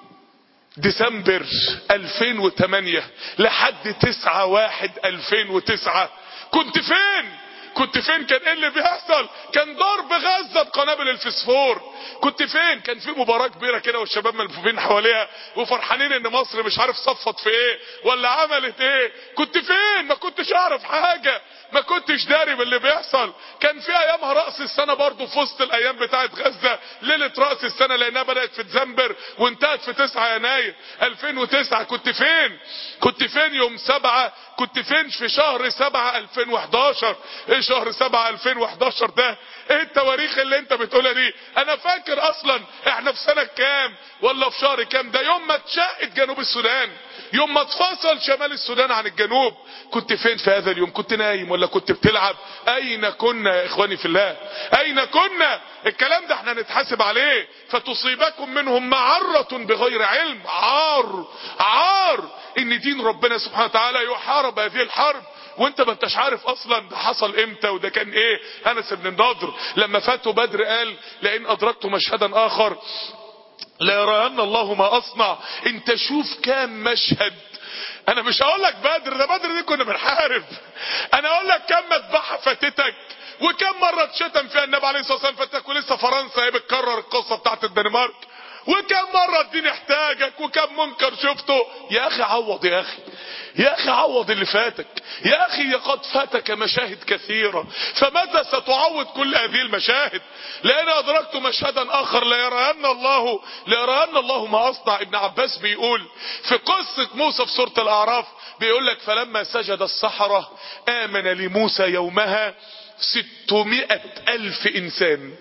ديسمبر 2008 لحد 9 1 2009 كنت فين كنت فين كان ايه اللي بيحصل كان ضرب غزة بقنابل الفسفور كنت فين كان في مباراة كبيرة كده والشباب ملفوفين حواليها وفرحانين ان مصر مش عارف صفت في ايه ولا عملت ايه كنت فين ما كنتش اعرف حاجة ما كنتش داري باللي بيحصل كان في ايامها رأس السنة برضو في وسط الايام بتاعت غزة ليلة رأس السنة لانها بدأت في ديسمبر وانتهت في 9 يناير 2009 كنت فين كنت فين يوم سبعة كنت فين في شهر سبعة 2011 ايه شهر سبعة 2011 ده ايه التواريخ اللي انت بتقولها دي انا فاكر اصلا احنا في سنة كام ولا في شهر كام ده يوم ما اتشقت جنوب السودان يوم ما اتفصل شمال السودان عن الجنوب كنت فين في هذا اليوم كنت نايم ولا كنت بتلعب اين كنا يا اخواني في الله اين كنا الكلام ده احنا نتحاسب عليه فتصيبكم منهم معرة بغير علم عار عار ان دين ربنا سبحانه وتعالى يحارب هذه الحرب وانت ما انتش عارف اصلا ده حصل امتى وده كان ايه انس بن النضر لما فاتوا بدر قال لئن ادركت مشهدا اخر لا يرين الله ما اصنع انت شوف كام مشهد انا مش هقول لك بدر ده بدر دي كنا بنحارب انا اقول لك كم مذبحه فاتتك وكم مره اتشتم فيها النبي عليه الصلاه والسلام فاتك ولسه فرنسا هي بتكرر القصه بتاعت الدنمارك وكم مرة الدين احتاجك وكم منكر شفته يا اخي عوض يا اخي يا اخي عوض اللي فاتك يا اخي قد فاتك مشاهد كثيرة فمتى ستعوض كل هذه المشاهد لان ادركت مشهدا اخر لا يرين الله لا يرين الله ما اصنع ابن عباس بيقول في قصة موسى في سورة الاعراف بيقول لك فلما سجد السحرة امن لموسى يومها ستمائة الف انسان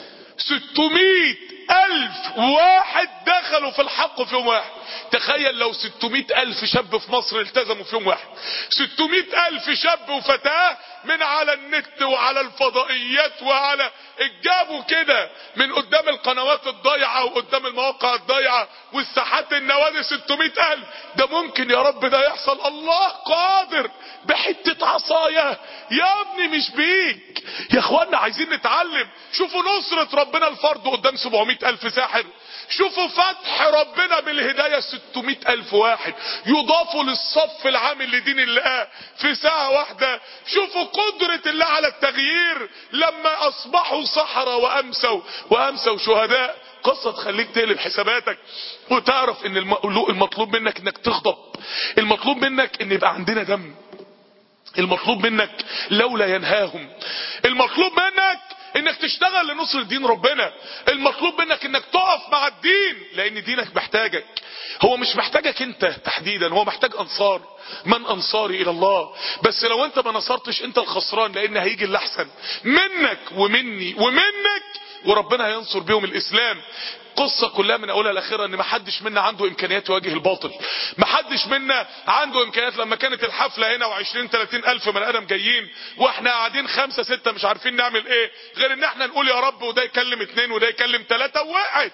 ستمائة ألف واحد دخلوا في الحق في يوم واحد تخيل لو 600 ألف شاب في مصر التزموا في يوم واحد 600 ألف شاب وفتاة من على النت وعلى الفضائيات وعلى جابوا كده من قدام القنوات الضايعة وقدام المواقع الضايعة والساحات النوادي 600 ألف ده ممكن يا رب ده يحصل الله قادر بحتة عصاية يا ابني مش بيك يا اخوانا عايزين نتعلم شوفوا نصرة ربنا الفرد قدام 700 ألف ساحر شوفوا فتح ربنا بالهداية 600 ألف واحد يضافوا للصف العامل لدين الله في ساعة واحدة شوفوا قدرة الله على التغيير لما أصبحوا صحراء وأمسوا وأمسوا شهداء قصة تخليك تقلب حساباتك وتعرف ان المطلوب منك انك تغضب المطلوب منك ان يبقى عندنا دم المطلوب منك لولا ينهاهم المطلوب منك انك تشتغل لنصر دين ربنا المطلوب منك انك تقف مع الدين لان دينك محتاجك هو مش محتاجك انت تحديدا هو محتاج انصار من انصاري الى الله بس لو انت ما نصرتش انت الخسران لان هيجي اللي احسن منك ومني ومنك وربنا هينصر بيهم الاسلام قصة كلها من اولها لاخرها ان ما حدش منا عنده امكانيات يواجه الباطل ما حدش منا عنده امكانيات لما كانت الحفلة هنا و20 30 الف من ادم جايين واحنا قاعدين خمسة ستة مش عارفين نعمل ايه غير ان احنا نقول يا رب وده يكلم اتنين وده يكلم تلاتة وقعت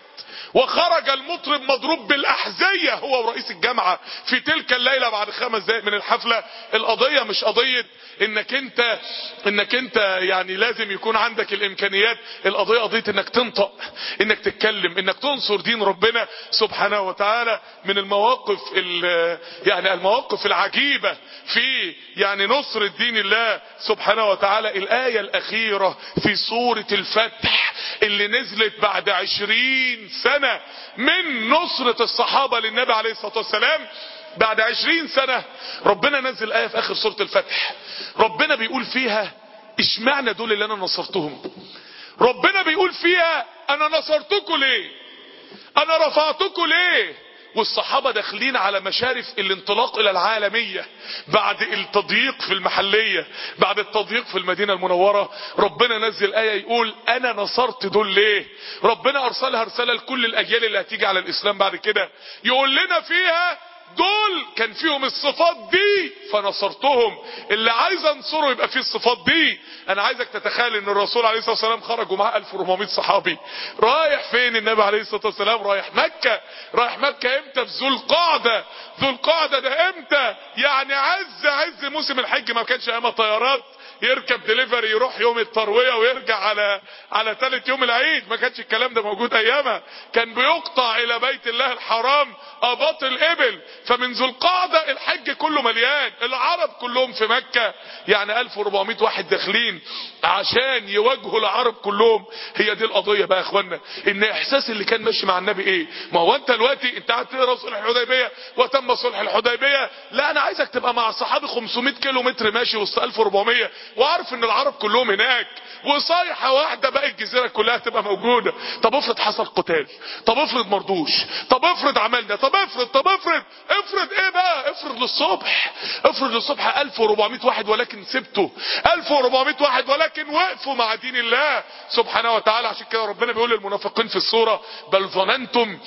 وخرج المطرب مضروب بالاحذية هو ورئيس الجامعة في تلك الليلة بعد خمس دقائق من الحفلة القضية مش قضية انك انت انك انت يعني لازم يكون عندك الامكانيات القضية قضية انك تنطق انك تتكلم انك تنصر دين ربنا سبحانه وتعالى من المواقف يعني المواقف العجيبة في يعني نصر دين الله سبحانه وتعالى الآية الأخيرة في سورة الفتح اللي نزلت بعد عشرين سنة من نصرة الصحابة للنبي عليه الصلاة والسلام بعد عشرين سنة ربنا نزل آية في آخر سورة الفتح ربنا بيقول فيها اشمعنى دول اللي أنا نصرتهم ربنا بيقول فيها أنا نصرتكم ليه أنا رفعتكم ليه والصحابة داخلين على مشارف الانطلاق الى العالمية بعد التضييق في المحلية بعد التضييق في المدينة المنورة ربنا نزل آية يقول انا نصرت دول ليه ربنا ارسلها رسالة لكل الاجيال اللي هتيجي على الاسلام بعد كده يقول لنا فيها دول كان فيهم الصفات دي فنصرتهم اللي عايز انصره يبقى فيه الصفات دي انا عايزك تتخيل ان الرسول عليه الصلاه والسلام خرج ومعاه 1400 صحابي رايح فين النبي عليه الصلاه والسلام رايح مكه رايح مكه امتى في ذو القعده ذو القعده ده امتى يعني عز عز موسم الحج ما كانش ايام طيارات يركب دليفري يروح يوم الترويه ويرجع على على ثالث يوم العيد ما كانش الكلام ده موجود ايامها كان بيقطع الى بيت الله الحرام اباط الابل فمن ذو القعده الحج كله مليان العرب كلهم في مكه يعني 1400 واحد داخلين عشان يواجهوا العرب كلهم هي دي القضيه بقى يا اخوانا ان احساس اللي كان ماشي مع النبي ايه ما هو انت دلوقتي انت قاعد تقرا صلح الحديبيه وتم صلح الحديبيه لا انا عايزك تبقى مع صحابي 500 كيلو متر ماشي وسط 1400 وعارف ان العرب كلهم هناك وصيحة واحدة بقى الجزيرة كلها تبقى موجودة طب افرض حصل قتال طب افرض مردوش طب افرض عملنا طب افرض طب افرض افرض ايه بقى افرض للصبح افرض للصبح 1400 واحد ولكن سبته 1400 واحد ولكن وقفوا مع دين الله سبحانه وتعالى عشان كده ربنا بيقول للمنافقين في السورة بل ظننتم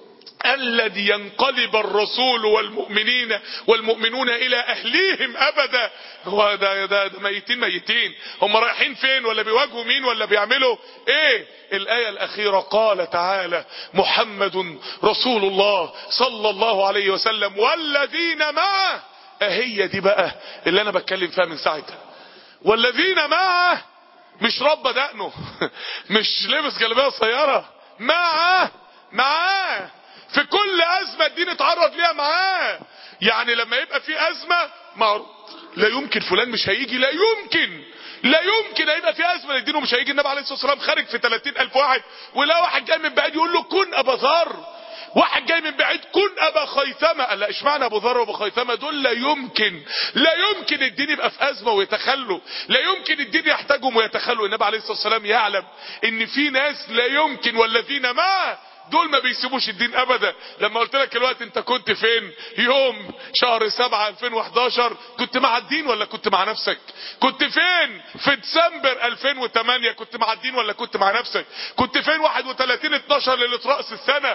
الذي ينقلب الرسول والمؤمنين والمؤمنون الى اهليهم ابدا هو ده, ده, ده ميتين ميتين هم رايحين فين ولا بيواجهوا مين ولا بيعملوا ايه الايه الاخيره قال تعالى محمد رسول الله صلى الله عليه وسلم والذين معه اهي دي بقى اللي انا بتكلم فيها من ساعتها والذين معه مش رب دقنه مش لبس جلابيه قصيره معه معاه في كل ازمه الدين اتعرض ليها معاه يعني لما يبقى في ازمه معروض لا يمكن فلان مش هيجي لا يمكن لا يمكن هيبقى في ازمه للدين ومش هيجي النبي عليه الصلاه والسلام خارج في 30000 واحد ولا واحد جاي من بعيد يقول له كن ابا ذر واحد جاي من بعيد كن ابا خيثمه قال لا اشمعنى ابو ذر وابو خيثمه دول لا يمكن لا يمكن الدين يبقى في ازمه ويتخلوا لا يمكن الدين يحتاجهم ويتخلوا النبي عليه الصلاه والسلام يعلم ان في ناس لا يمكن والذين معه دول ما بيسيبوش الدين ابدا لما قلت لك الوقت انت كنت فين يوم شهر سبعة 2011 كنت مع الدين ولا كنت مع نفسك كنت فين في ديسمبر 2008 كنت مع الدين ولا كنت مع نفسك كنت فين 31 12 ليله راس السنه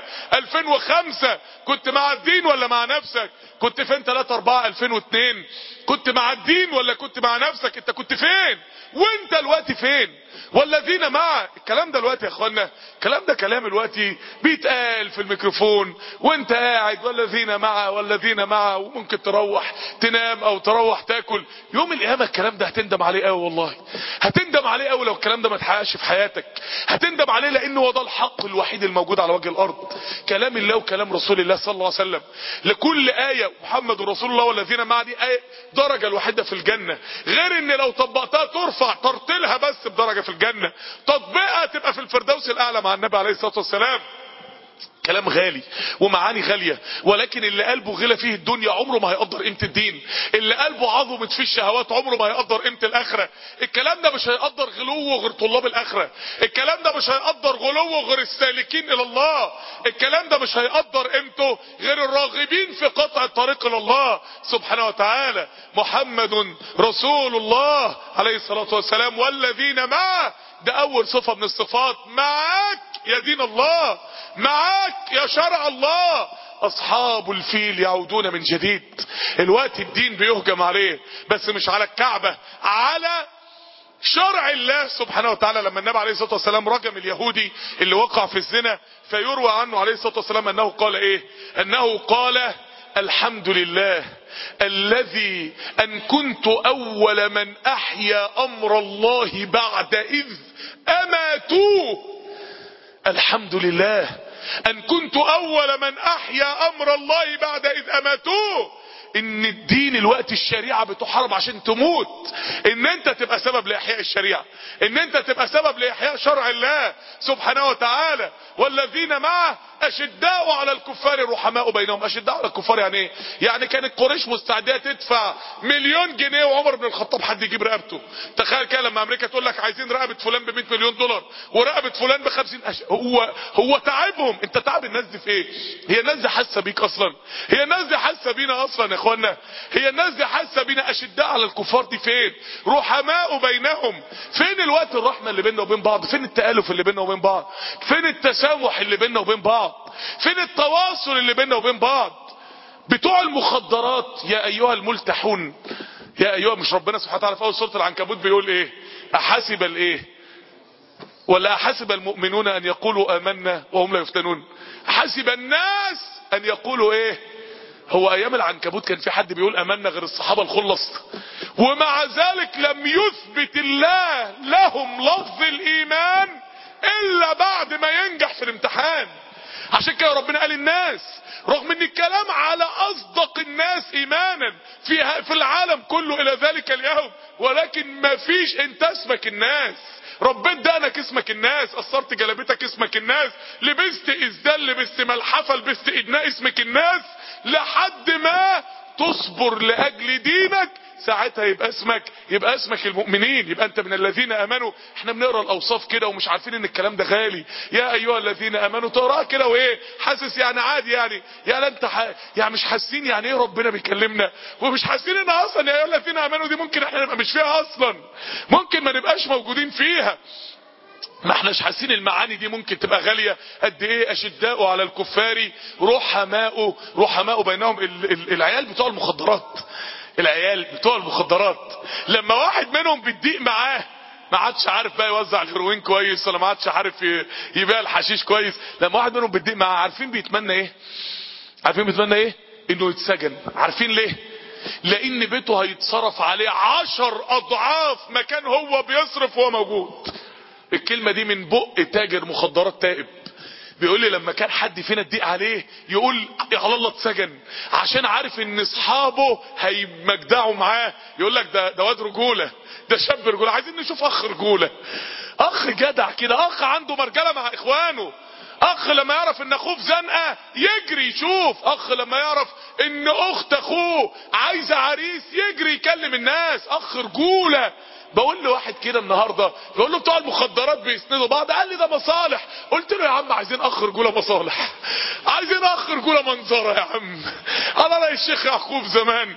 2005 كنت مع الدين ولا مع نفسك كنت فين 3 4 2002 كنت مع الدين ولا كنت مع نفسك انت كنت فين وانت الوقت فين والذين مع الكلام ده الوقت يا اخوانا الكلام ده كلام الوقت بيتقال في الميكروفون وانت قاعد والذين مع والذين مع وممكن تروح تنام او تروح تاكل يوم القيامه الكلام ده هتندم عليه قوي والله هتندم عليه قوي لو الكلام ده ما اتحققش في حياتك هتندم عليه لانه هو ده الحق الوحيد الموجود على وجه الارض كلام الله وكلام رسول الله صلى الله عليه وسلم لكل ايه محمد رسول الله والذين مع دي ايه درجه الوحيده في الجنه غير ان لو طبقتها ترفع ترتلها بس بدرجه في الجنه تطبيقها تبقى في الفردوس الاعلى مع النبي عليه الصلاه والسلام كلام غالي ومعاني غالية ولكن اللي قلبه غلى فيه الدنيا عمره ما هيقدر قيمة الدين اللي قلبه عظمت فيه الشهوات عمره ما هيقدر قيمة الآخرة الكلام ده مش هيقدر غلوه غير طلاب الآخرة الكلام ده مش هيقدر غلوه غير السالكين إلى الله الكلام ده مش هيقدر قيمته غير الراغبين في قطع الطريق إلى الله سبحانه وتعالى محمد رسول الله عليه الصلاة والسلام والذين معه ده أول صفة من الصفات معاك يا دين الله معاك يا شرع الله اصحاب الفيل يعودون من جديد الوقت الدين بيهجم عليه بس مش على الكعبة على شرع الله سبحانه وتعالى لما النبي عليه الصلاة والسلام رجم اليهودي اللي وقع في الزنا فيروى عنه عليه الصلاة والسلام انه قال ايه انه قال الحمد لله الذي ان كنت اول من احيا امر الله بعد اذ اماتوه الحمد لله ان كنت اول من احيا امر الله بعد اذ اماتوه ان الدين الوقت الشريعة بتحارب عشان تموت ان انت تبقى سبب لاحياء الشريعة ان انت تبقى سبب لاحياء شرع الله سبحانه وتعالى والذين معه اشداء على الكفار رحماء بينهم اشداء على الكفار يعني ايه يعني كانت قريش مستعدة تدفع مليون جنيه وعمر بن الخطاب حد يجيب رقبته تخيل كده لما امريكا تقول لك عايزين رقبة فلان ب 100 مليون دولار ورقبة فلان ب 50 أش... هو هو تعبهم انت تعب الناس دي في ايه هي الناس دي حاسه بيك اصلا هي الناس دي حاسه بينا اصلا يا اخوانا هي الناس دي حاسه بينا اشداء على الكفار دي فين رحماء بينهم فين الوقت الرحمه اللي بيننا وبين بعض فين التالف اللي بيننا وبين بعض فين التسامح اللي بيننا وبين بعض فين التواصل اللي بيننا وبين بعض بتوع المخدرات يا ايها الملتحون يا ايها مش ربنا سبحانه وتعالى في اول سوره العنكبوت بيقول ايه احاسب الايه ولا حسب المؤمنون ان يقولوا امنا وهم لا يفتنون حسب الناس ان يقولوا ايه هو ايام العنكبوت كان في حد بيقول امنا غير الصحابة الخلص ومع ذلك لم يثبت الله لهم لفظ الايمان الا بعد ما ينجح في الامتحان عشان كده ربنا قال الناس رغم ان الكلام على اصدق الناس ايمانا في في العالم كله الى ذلك اليوم ولكن ما فيش انت اسمك الناس ربيت دقنك اسمك الناس قصرت جلابتك اسمك الناس لبست ازدال لبست ملحفه لبست ادناء اسمك الناس لحد ما تصبر لاجل دينك ساعتها يبقى اسمك يبقى اسمك المؤمنين يبقى انت من الذين امنوا احنا بنقرا الاوصاف كده ومش عارفين ان الكلام ده غالي يا ايها الذين امنوا تقراها كده وايه حاسس يعني عادي يعني يعني انت ح... يعني مش حاسين يعني ايه ربنا بيكلمنا ومش حاسين ان اصلا يا ايها الذين امنوا دي ممكن احنا نبقى مش فيها اصلا ممكن ما نبقاش موجودين فيها ما احناش حاسين المعاني دي ممكن تبقى غالية قد ايه اشداء على الكفار رحماء رحماء بينهم ال ال العيال بتوع المخدرات العيال بتوع المخدرات لما واحد منهم بيضيق معاه ما عادش عارف بقى يوزع الهيروين كويس ولا ما عادش عارف يبيع الحشيش كويس لما واحد منهم بيضيق معاه عارفين بيتمنى ايه عارفين بيتمنى ايه انه يتسجن عارفين ليه لان بيته هيتصرف عليه عشر اضعاف ما كان هو بيصرف وهو موجود الكلمة دي من بق تاجر مخدرات تائب بيقول لي لما كان حد فينا تضيق عليه يقول يا الله اتسجن عشان عارف ان اصحابه هيمجدعوا معاه يقول لك ده ده واد رجوله ده شاب رجوله عايزين نشوف اخ رجوله اخ جدع كده اخ عنده مرجله مع اخوانه اخ لما يعرف ان اخوه في زنقه يجري يشوف اخ لما يعرف ان اخت اخوه عايزه عريس يجري يكلم الناس اخ رجوله بقول لواحد كده النهارده بقول له بتوع المخدرات بيسندوا بعض قال لي ده مصالح قلت له يا عم عايزين اخ رجوله مصالح عايزين اخ رجوله منظره يا عم انا لا الشيخ يعقوب زمان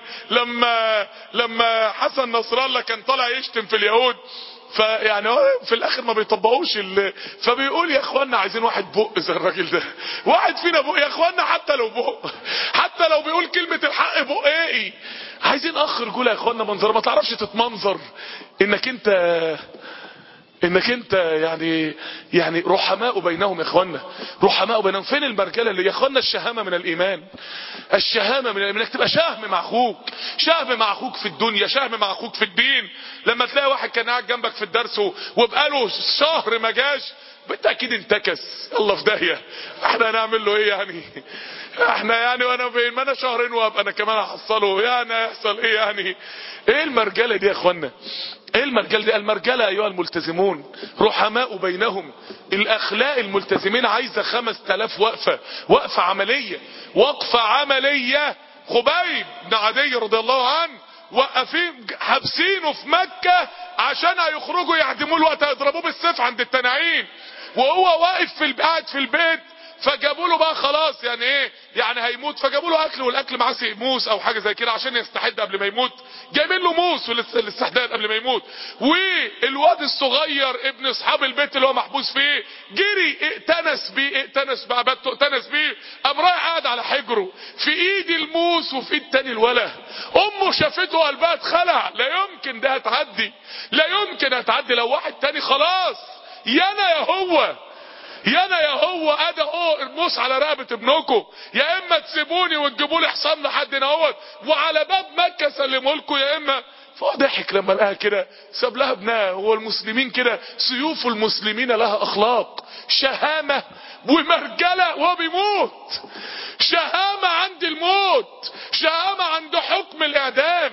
لما لما حسن نصر الله كان طالع يشتم في اليهود فيعني هو في الاخر ما بيطبقوش ال... فبيقول يا اخوانا عايزين واحد بق زي الراجل ده واحد فينا بق يا اخوانا حتى لو بق حتى لو بيقول كلمة الحق بق ايه عايزين اخ رجوله يا اخوانا منظر ما تعرفش تتمنظر انك انت انك انت يعني يعني رحماء بينهم يا اخوانا رحماء بينهم فين المرجله اللي يا اخوانا الشهامه من الايمان الشهامه من انك تبقى شهم مع اخوك شهم مع اخوك في الدنيا شهم مع اخوك في الدين لما تلاقي واحد كان قاعد جنبك في الدرس وبقاله شهر ما جاش بالتاكيد انتكس يلا في داهيه احنا هنعمل له ايه يعني احنا يعني وانا بين ما انا شهرين وابقى انا كمان هحصله يعني هيحصل ايه يعني ايه المرجله دي يا اخوانا ايه المرجله دي المرجله ايها الملتزمون رحماء بينهم الاخلاق الملتزمين عايزه خمس تلاف وقفه وقفه عمليه وقفه عمليه خبيب بن عدي رضي الله عنه وقفين حابسينه في مكة عشان هيخرجوا يعدموه الوقت هيضربوه بالسيف عند التنعيم وهو واقف في قاعد في البيت فجابوا له بقى خلاص يعني ايه يعني هيموت فجابوا له اكل والاكل معاه موس او حاجه زي كده عشان يستحد قبل ما يموت جايبين له موس للاستحداد قبل ما يموت والواد الصغير ابن اصحاب البيت اللي هو محبوس فيه جري ائتنس بيه ائتنس بعبادته ائتنس بيه قام رايح قاعد على حجره في ايد الموس وفي ايد تاني الولا امه شافته قلبها اتخلع لا يمكن ده هتعدي لا يمكن هتعدي لو واحد تاني خلاص يا انا يا هو يا انا يا هو ادي اهو الموس على رقبه ابنكم يا اما تسيبوني وتجيبوا لي حصان لحد هنا وعلى باب مكه سلموا لكم يا اما فهو ضحك لما لقاها كده ساب لها ابنها هو المسلمين كده سيوف المسلمين لها اخلاق شهامه ومرجله وهو بيموت شهامه عند الموت شهامه عند حكم الاعدام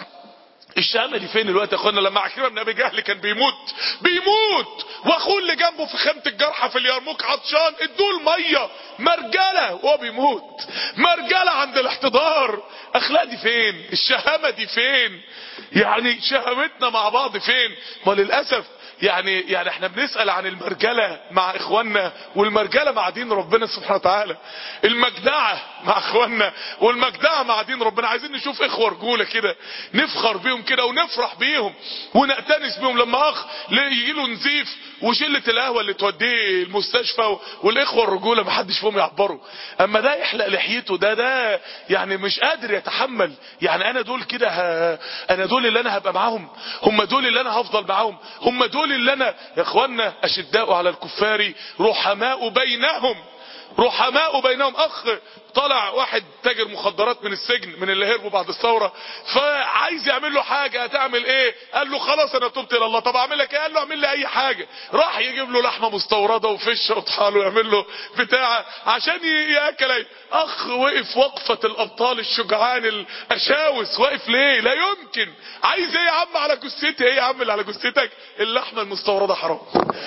الشهامة دي فين الوقت يا اخوانا لما عكرمة بن ابي جهل كان بيموت بيموت واخوه اللي جنبه في خيمة الجرحى في اليرموك عطشان ادوه المية مرجلة وهو بيموت مرجلة عند الاحتضار اخلاق دي فين الشهامة دي فين يعني شهامتنا مع بعض فين ما للأسف يعني يعني احنا بنسأل عن المرجلة مع اخواننا والمرجلة مع دين ربنا سبحانه وتعالى المجدعة مع اخواننا والمجدعة مع دين ربنا عايزين نشوف اخوة رجولة كده نفخر بيهم كده ونفرح بيهم ونأتنس بيهم لما اخ يجي له نزيف وشلة القهوة اللي توديه المستشفى والاخوة الرجولة محدش فيهم يعبروا اما ده يحلق لحيته ده ده يعني مش قادر يتحمل يعني انا دول كده ه... انا دول اللي انا هبقى معاهم هم دول اللي انا هفضل معاهم هم دول اللي انا يا اخوانا اشداء على الكفار رحماء بينهم رحماء بينهم اخ طلع واحد تاجر مخدرات من السجن من اللي هربوا بعد الثورة فعايز يعمل له حاجة هتعمل ايه قال له خلاص انا تبت الى الله طب اعمل لك ايه قال له اعمل لي اي حاجة راح يجيب له لحمة مستوردة وفشة وطحاله يعمل له بتاع عشان ياكل ايه اخ وقف وقفة الابطال الشجعان الاشاوس واقف ليه لا يمكن عايز ايه يا عم على جثتي ايه يا عم اللي على جثتك اللحمة المستوردة حرام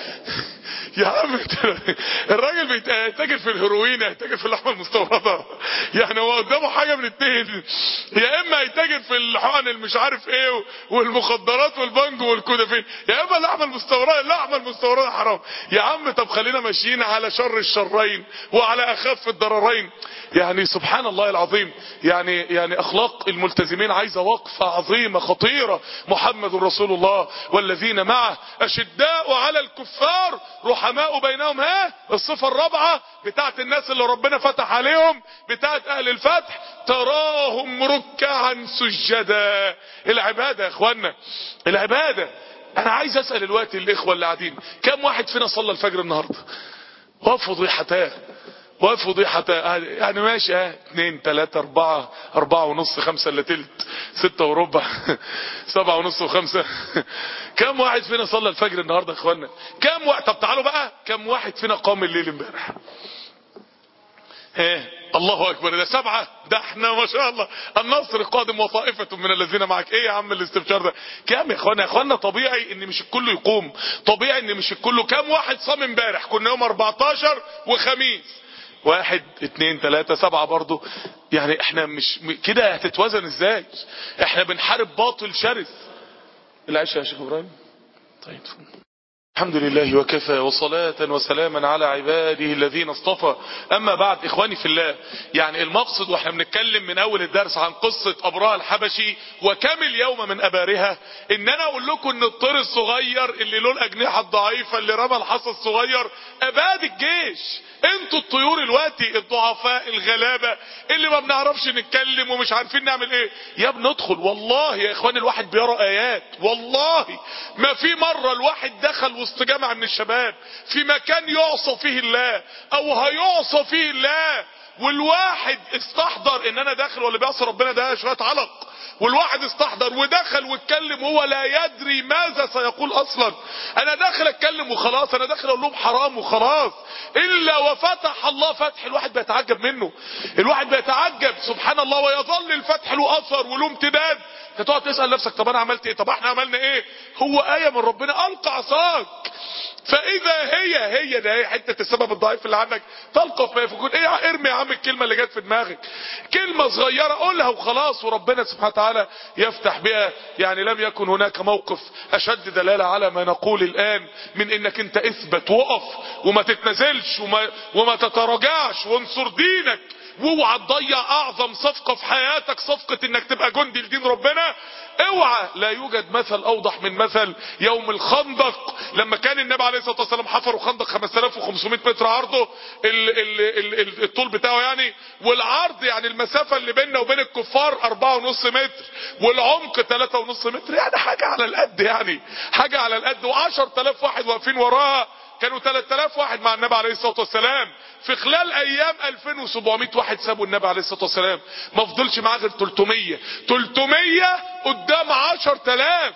يا عم الراجل بيتاجر في الهيروين هيتاجر في اللحمه المستورده يعني هو قدامه حاجه من اتنين يا اما هيتاجر في الحقن المش عارف ايه والمخدرات والبنج والكودافين يا اما اللحمه المستورده اللحمه المستورده حرام يا عم طب خلينا ماشيين على شر الشرين وعلى اخف الضررين يعني سبحان الله العظيم يعني يعني اخلاق الملتزمين عايزه وقفه عظيمه خطيره محمد رسول الله والذين معه اشداء على الكفار رحماء بينهم ها الصفه الرابعه بتاعت الناس اللي ربنا فتح عليهم بتاعت اهل الفتح تراهم ركعا سجدا العباده يا اخوانا العباده انا عايز اسال الوقت الاخوه اللي قاعدين كم واحد فينا صلى الفجر النهارده وفضيحتاه وفضيحة يعني ماشي اه اتنين تلاتة اربعة اربعة ونص خمسة الا تلت ستة وربع سبعة ونص وخمسة كم واحد فينا صلى الفجر النهاردة يا اخوانا كم واحد طب تعالوا بقى كم واحد فينا قام الليل امبارح ايه الله اكبر ده سبعة ده احنا ما شاء الله النصر قادم وطائفة من الذين معك ايه يا عم الاستبشار ده كام يا اخوانا يا اخوانا طبيعي ان مش الكل يقوم طبيعي ان مش الكل كام واحد صام امبارح كنا يوم 14 وخميس واحد اتنين تلاتة سبعة برضو يعني احنا مش كده هتتوزن ازاي احنا بنحارب باطل شرس العشاء يا شيخ ابراهيم طيب الحمد لله وكفى وصلاة وسلاما على عباده الذين اصطفى اما بعد اخواني في الله يعني المقصد واحنا بنتكلم من اول الدرس عن قصة ابراء الحبشي وكم اليوم من ابارها ان انا اقول لكم ان الطير الصغير اللي له الاجنحة الضعيفة اللي رمى الحصى الصغير اباد الجيش انتوا الطيور الوقتي الضعفاء الغلابة اللي ما بنعرفش نتكلم ومش عارفين نعمل ايه يا بندخل والله يا اخوان الواحد بيرى ايات والله ما في مرة الواحد دخل وسط جامعة من الشباب في مكان يعصى فيه الله او هيعصى فيه الله والواحد استحضر ان انا داخل واللي بيعصي ربنا ده شويه علق والواحد استحضر ودخل واتكلم وهو لا يدري ماذا سيقول اصلا انا داخل اتكلم وخلاص انا داخل اقول لهم حرام وخلاص الا وفتح الله فتح الواحد بيتعجب منه الواحد بيتعجب سبحان الله ويظل الفتح له اثر وله امتداد انت تقعد تسال نفسك طب انا عملت ايه طب احنا عملنا ايه هو ايه من ربنا القى عصاك فاذا هي هي ده هي حته السبب الضعيف اللي عندك تلقف ما يفكون ايه ارمي يا عم الكلمه اللي جت في دماغك كلمه صغيره قولها وخلاص وربنا سبحانه وتعالى يفتح بها يعني لم يكن هناك موقف اشد دلاله على ما نقول الان من انك انت اثبت وقف وما تتنزلش وما, وما تتراجعش وانصر دينك واوعى تضيع اعظم صفقة في حياتك صفقة انك تبقى جندي لدين ربنا اوعى لا يوجد مثل اوضح من مثل يوم الخندق لما كان النبي عليه الصلاة والسلام حفروا خندق 5500 متر عرضه ال ال ال ال الطول بتاعه يعني والعرض يعني المسافة اللي بيننا وبين الكفار 4.5 متر والعمق 3.5 متر يعني حاجة على القد يعني حاجة على القد و10000 واحد واقفين وراها كانوا 3000 واحد مع النبي عليه الصلاه والسلام في خلال ايام 2700 واحد سابوا النبي عليه الصلاه والسلام ما فضلش معاه غير 300 300 قدام 10000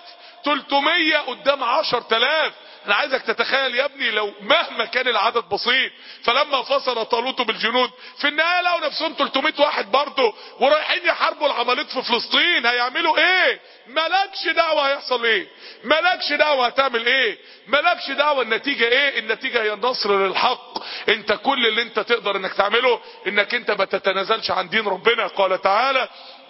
300 قدام 10000 انا عايزك تتخيل يا ابني لو مهما كان العدد بسيط فلما فصل طالوت بالجنود في النهايه لقوا نفسهم 300 واحد برضه ورايحين يحاربوا العمالقه في فلسطين هيعملوا ايه مالكش دعوه هيحصل ايه مالكش دعوه هتعمل ايه مالكش دعوه النتيجه ايه النتيجه هي النصر للحق انت كل اللي انت تقدر انك تعمله انك انت ما تتنازلش عن دين ربنا قال تعالى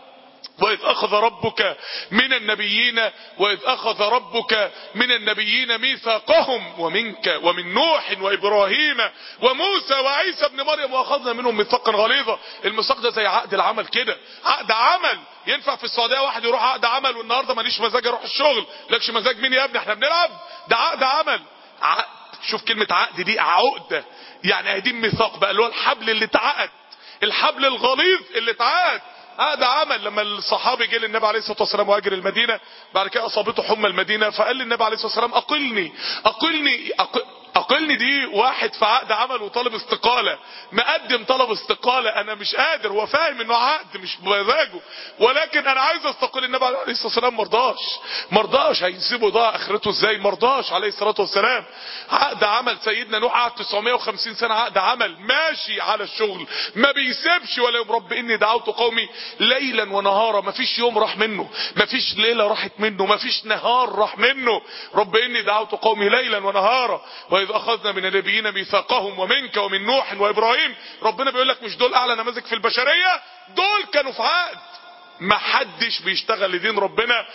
وإذ أخذ ربك من النبيين وإذ أخذ ربك من النبيين ميثاقهم ومنك ومن نوح وإبراهيم وموسى وعيسى ابن مريم وأخذنا منهم ميثاقا غليظا الميثاق ده زي عقد العمل كده عقد عمل ينفع في السعودية واحد يروح عقد عمل والنهاردة ماليش مزاج اروح الشغل لكش مزاج مين يا ابني احنا بنلعب ده عقد عمل عقد شوف كلمة عقد دي عقدة يعني دي ميثاق بقى اللي هو الحبل اللي اتعقد الحبل الغليظ اللي اتعقد هذا عمل لما الصحابي جه للنبي عليه الصلاه والسلام وهاجر المدينه بعد كده اصابته حمى المدينه فقال للنبي عليه الصلاه والسلام اقلني اقلني أقل اقلني دي واحد في عقد عمل وطالب استقالة مقدم طلب استقالة انا مش قادر هو فاهم انه عقد مش بمزاجه ولكن انا عايز استقيل النبي عليه الصلاة والسلام مرضاش مرضاش هيسيبه ضاع اخرته ازاي مرضاش عليه الصلاة والسلام عقد عمل سيدنا نوح قعد 950 سنة عقد عمل ماشي على الشغل ما بيسيبش ولا يوم رب اني دعوت قومي ليلا ونهارا ما فيش يوم راح منه ما فيش ليلة راحت منه ما فيش نهار راح منه رب اني دعوت قومي ليلا ونهارا وإذ أخذنا من النبيين ميثاقهم ومنك ومن نوح وإبراهيم ربنا بيقول لك مش دول أعلى نماذج في البشرية دول كانوا في عقد ما حدش بيشتغل لدين ربنا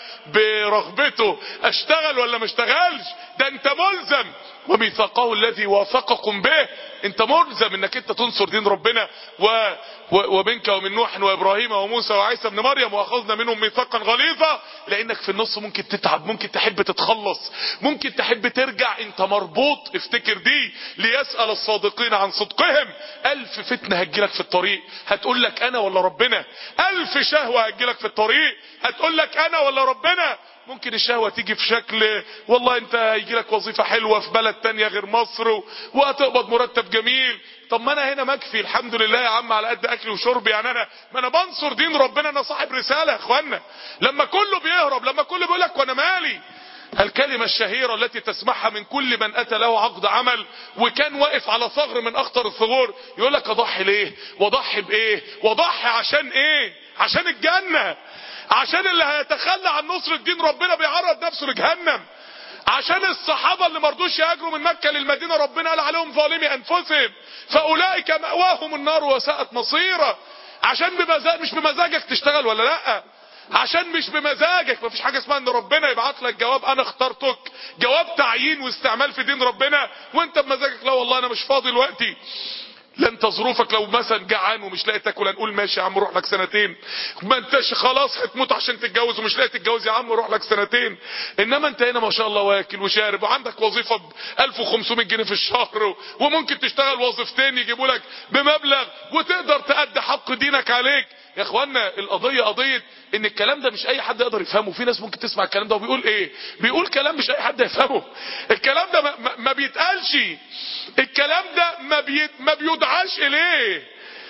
برغبته اشتغل ولا ما اشتغلش ده انت ملزم وميثاقه الذي واثقكم به انت ملزم انك انت تنصر دين ربنا و... و... ومنك ومن نوح وابراهيم وموسى وعيسى ابن مريم واخذنا منهم ميثاقا غليظا لانك في النص ممكن تتعب ممكن تحب تتخلص ممكن تحب ترجع انت مربوط افتكر دي ليسأل الصادقين عن صدقهم الف فتنة هتجيلك في الطريق هتقول لك انا ولا ربنا الف شهوة هتجيلك في الطريق هتقول لك انا ولا ربنا ممكن الشهوة تيجي في شكل والله انت هيجي لك وظيفة حلوة في بلد تانية غير مصر وهتقبض مرتب جميل طب ما انا هنا مكفي الحمد لله يا عم على قد اكلي وشربي يعني انا ما انا بنصر دين ربنا انا صاحب رسالة يا اخوانا لما كله بيهرب لما كله بيقول لك وانا مالي الكلمة الشهيرة التي تسمعها من كل من اتى له عقد عمل وكان واقف على ثغر من اخطر الثغور يقول لك اضحي ليه واضحي بايه واضحي عشان ايه عشان الجنة عشان اللي هيتخلى عن نصر الدين ربنا بيعرض نفسه لجهنم عشان الصحابة اللي مرضوش يهاجروا من مكة للمدينة ربنا قال عليهم ظالمي انفسهم فاولئك مأواهم النار وساءت مصيرا عشان بمزاج مش بمزاجك تشتغل ولا لا عشان مش بمزاجك مفيش حاجة اسمها ان ربنا يبعت لك جواب انا اخترتك جواب تعيين واستعمال في دين ربنا وانت بمزاجك لا والله انا مش فاضي دلوقتي لا انت ظروفك لو مثلا جعان ومش لاقي تاكل هنقول ماشي يا عم روح لك سنتين ما انتش خلاص هتموت عشان تتجوز ومش لاقي تتجوز يا عم روح لك سنتين انما انت هنا ما شاء الله واكل وشارب وعندك وظيفه ب 1500 جنيه في الشهر وممكن تشتغل وظيفتين يجيبوا لك بمبلغ وتقدر تأدي حق دينك عليك يا اخوانا القضية قضية ان الكلام ده مش اي حد يقدر يفهمه في ناس ممكن تسمع الكلام ده وبيقول ايه بيقول كلام مش اي حد يفهمه الكلام ده ما, ما, ما بيتقالش الكلام ده ما, بي ما بيدعاش اليه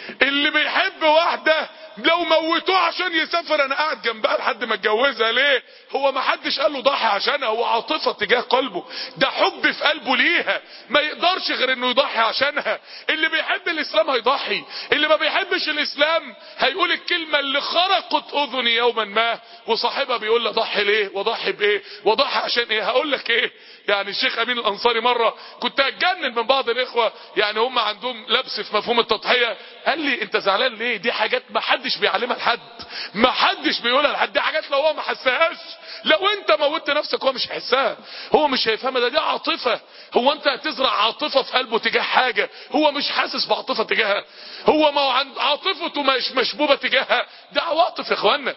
اللي بيحب واحدة لو موتوه عشان يسافر انا قاعد جنبها لحد ما اتجوزها ليه هو ما حدش قال له ضحي عشانها هو عاطفه تجاه قلبه ده حب في قلبه ليها ما يقدرش غير انه يضحي عشانها اللي بيحب الاسلام هيضحي اللي ما بيحبش الاسلام هيقول الكلمه اللي خرقت اذني يوما ما وصاحبها بيقول لي ضحي ليه وضحي بايه وضحي عشان ايه هقول لك ايه يعني الشيخ امين الانصاري مره كنت اتجنن من بعض الاخوه يعني هم عندهم لبس في مفهوم التضحيه قال لي انت زعلان ليه دي حاجات ما حدش بيعلمها لحد ما حدش بيقولها لحد دي حاجات لو هو ما حسهاش لو انت موتت نفسك هو مش هيحسها هو مش هيفهمها ده دي عاطفه هو انت هتزرع عاطفه في قلبه تجاه حاجه هو مش حاسس بعاطفه تجاهها هو ما هو عند عاطفته مش مشبوبه تجاهها ده عواطف يا اخوانا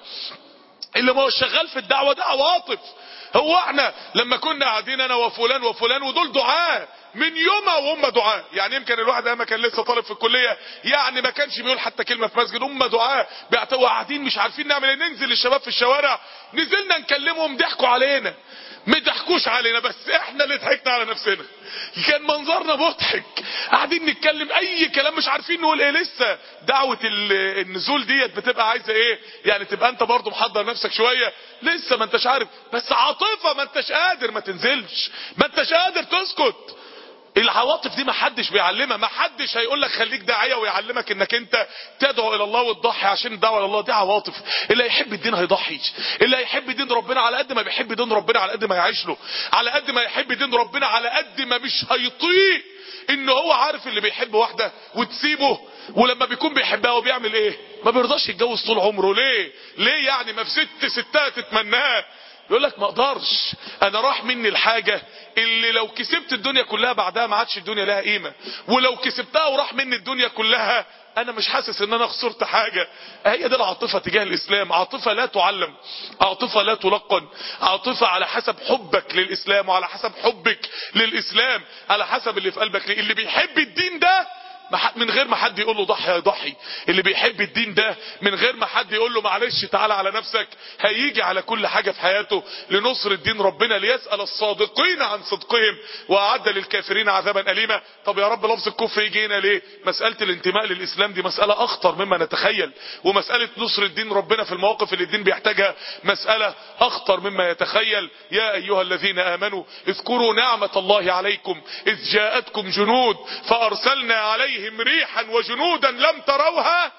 اللي ما هو شغال في الدعوه ده عواطف هو احنا لما كنا قاعدين انا وفلان وفلان ودول دعاه من يومها وهم دعاء يعني يمكن الواحد اما كان لسه طالب في الكليه يعني ما كانش بيقول حتى كلمه في مسجد هم دعاء بيعتوا قاعدين مش عارفين نعمل ايه ننزل للشباب في الشوارع نزلنا نكلمهم ضحكوا علينا ما ضحكوش علينا بس احنا اللي ضحكنا على نفسنا كان منظرنا مضحك قاعدين نتكلم اي كلام مش عارفين نقول ايه لسه دعوه النزول ديت بتبقى عايزه ايه يعني تبقى انت برضو محضر نفسك شويه لسه ما انتش عارف بس عاطفه ما انتش قادر ما تنزلش ما انتش قادر تسكت العواطف دي ما حدش بيعلمها ما حدش هيقول لك خليك داعيه ويعلمك انك انت تدعو الى الله وتضحي عشان الدعوه الى الله دي عواطف اللي هيحب الدين هيضحي اللي هيحب دين ربنا على قد ما بيحب دين ربنا على قد ما يعيش له على قد ما يحب دين ربنا على قد ما مش هيطيق ان هو عارف اللي بيحب واحده وتسيبه ولما بيكون بيحبها وبيعمل ايه ما بيرضاش يتجوز طول عمره ليه ليه يعني ما في ست ستات تتمناه يقول لك ما اقدرش انا راح مني الحاجة اللي لو كسبت الدنيا كلها بعدها ما عادش الدنيا لها قيمة ولو كسبتها وراح مني الدنيا كلها انا مش حاسس ان انا خسرت حاجة هي دي العاطفة تجاه الاسلام عاطفة لا تعلم عاطفة لا تلقن عاطفة على حسب حبك للاسلام وعلى حسب حبك للاسلام على حسب اللي في قلبك ليه اللي بيحب الدين ده من غير ما حد يقول له ضحي هيضحي اللي بيحب الدين ده من غير ما حد يقول له معلش تعالى على نفسك هيجي على كل حاجة في حياته لنصر الدين ربنا ليسأل الصادقين عن صدقهم وأعد للكافرين عذابا أليما طب يا رب لفظ الكفر يجي هنا ليه مسألة الانتماء للإسلام دي مسألة أخطر مما نتخيل ومسألة نصر الدين ربنا في المواقف اللي الدين بيحتاجها مسألة أخطر مما يتخيل يا أيها الذين آمنوا اذكروا نعمة الله عليكم إذ جاءتكم جنود فأرسلنا عليهم عليهم ريحا وجنودا لم تروها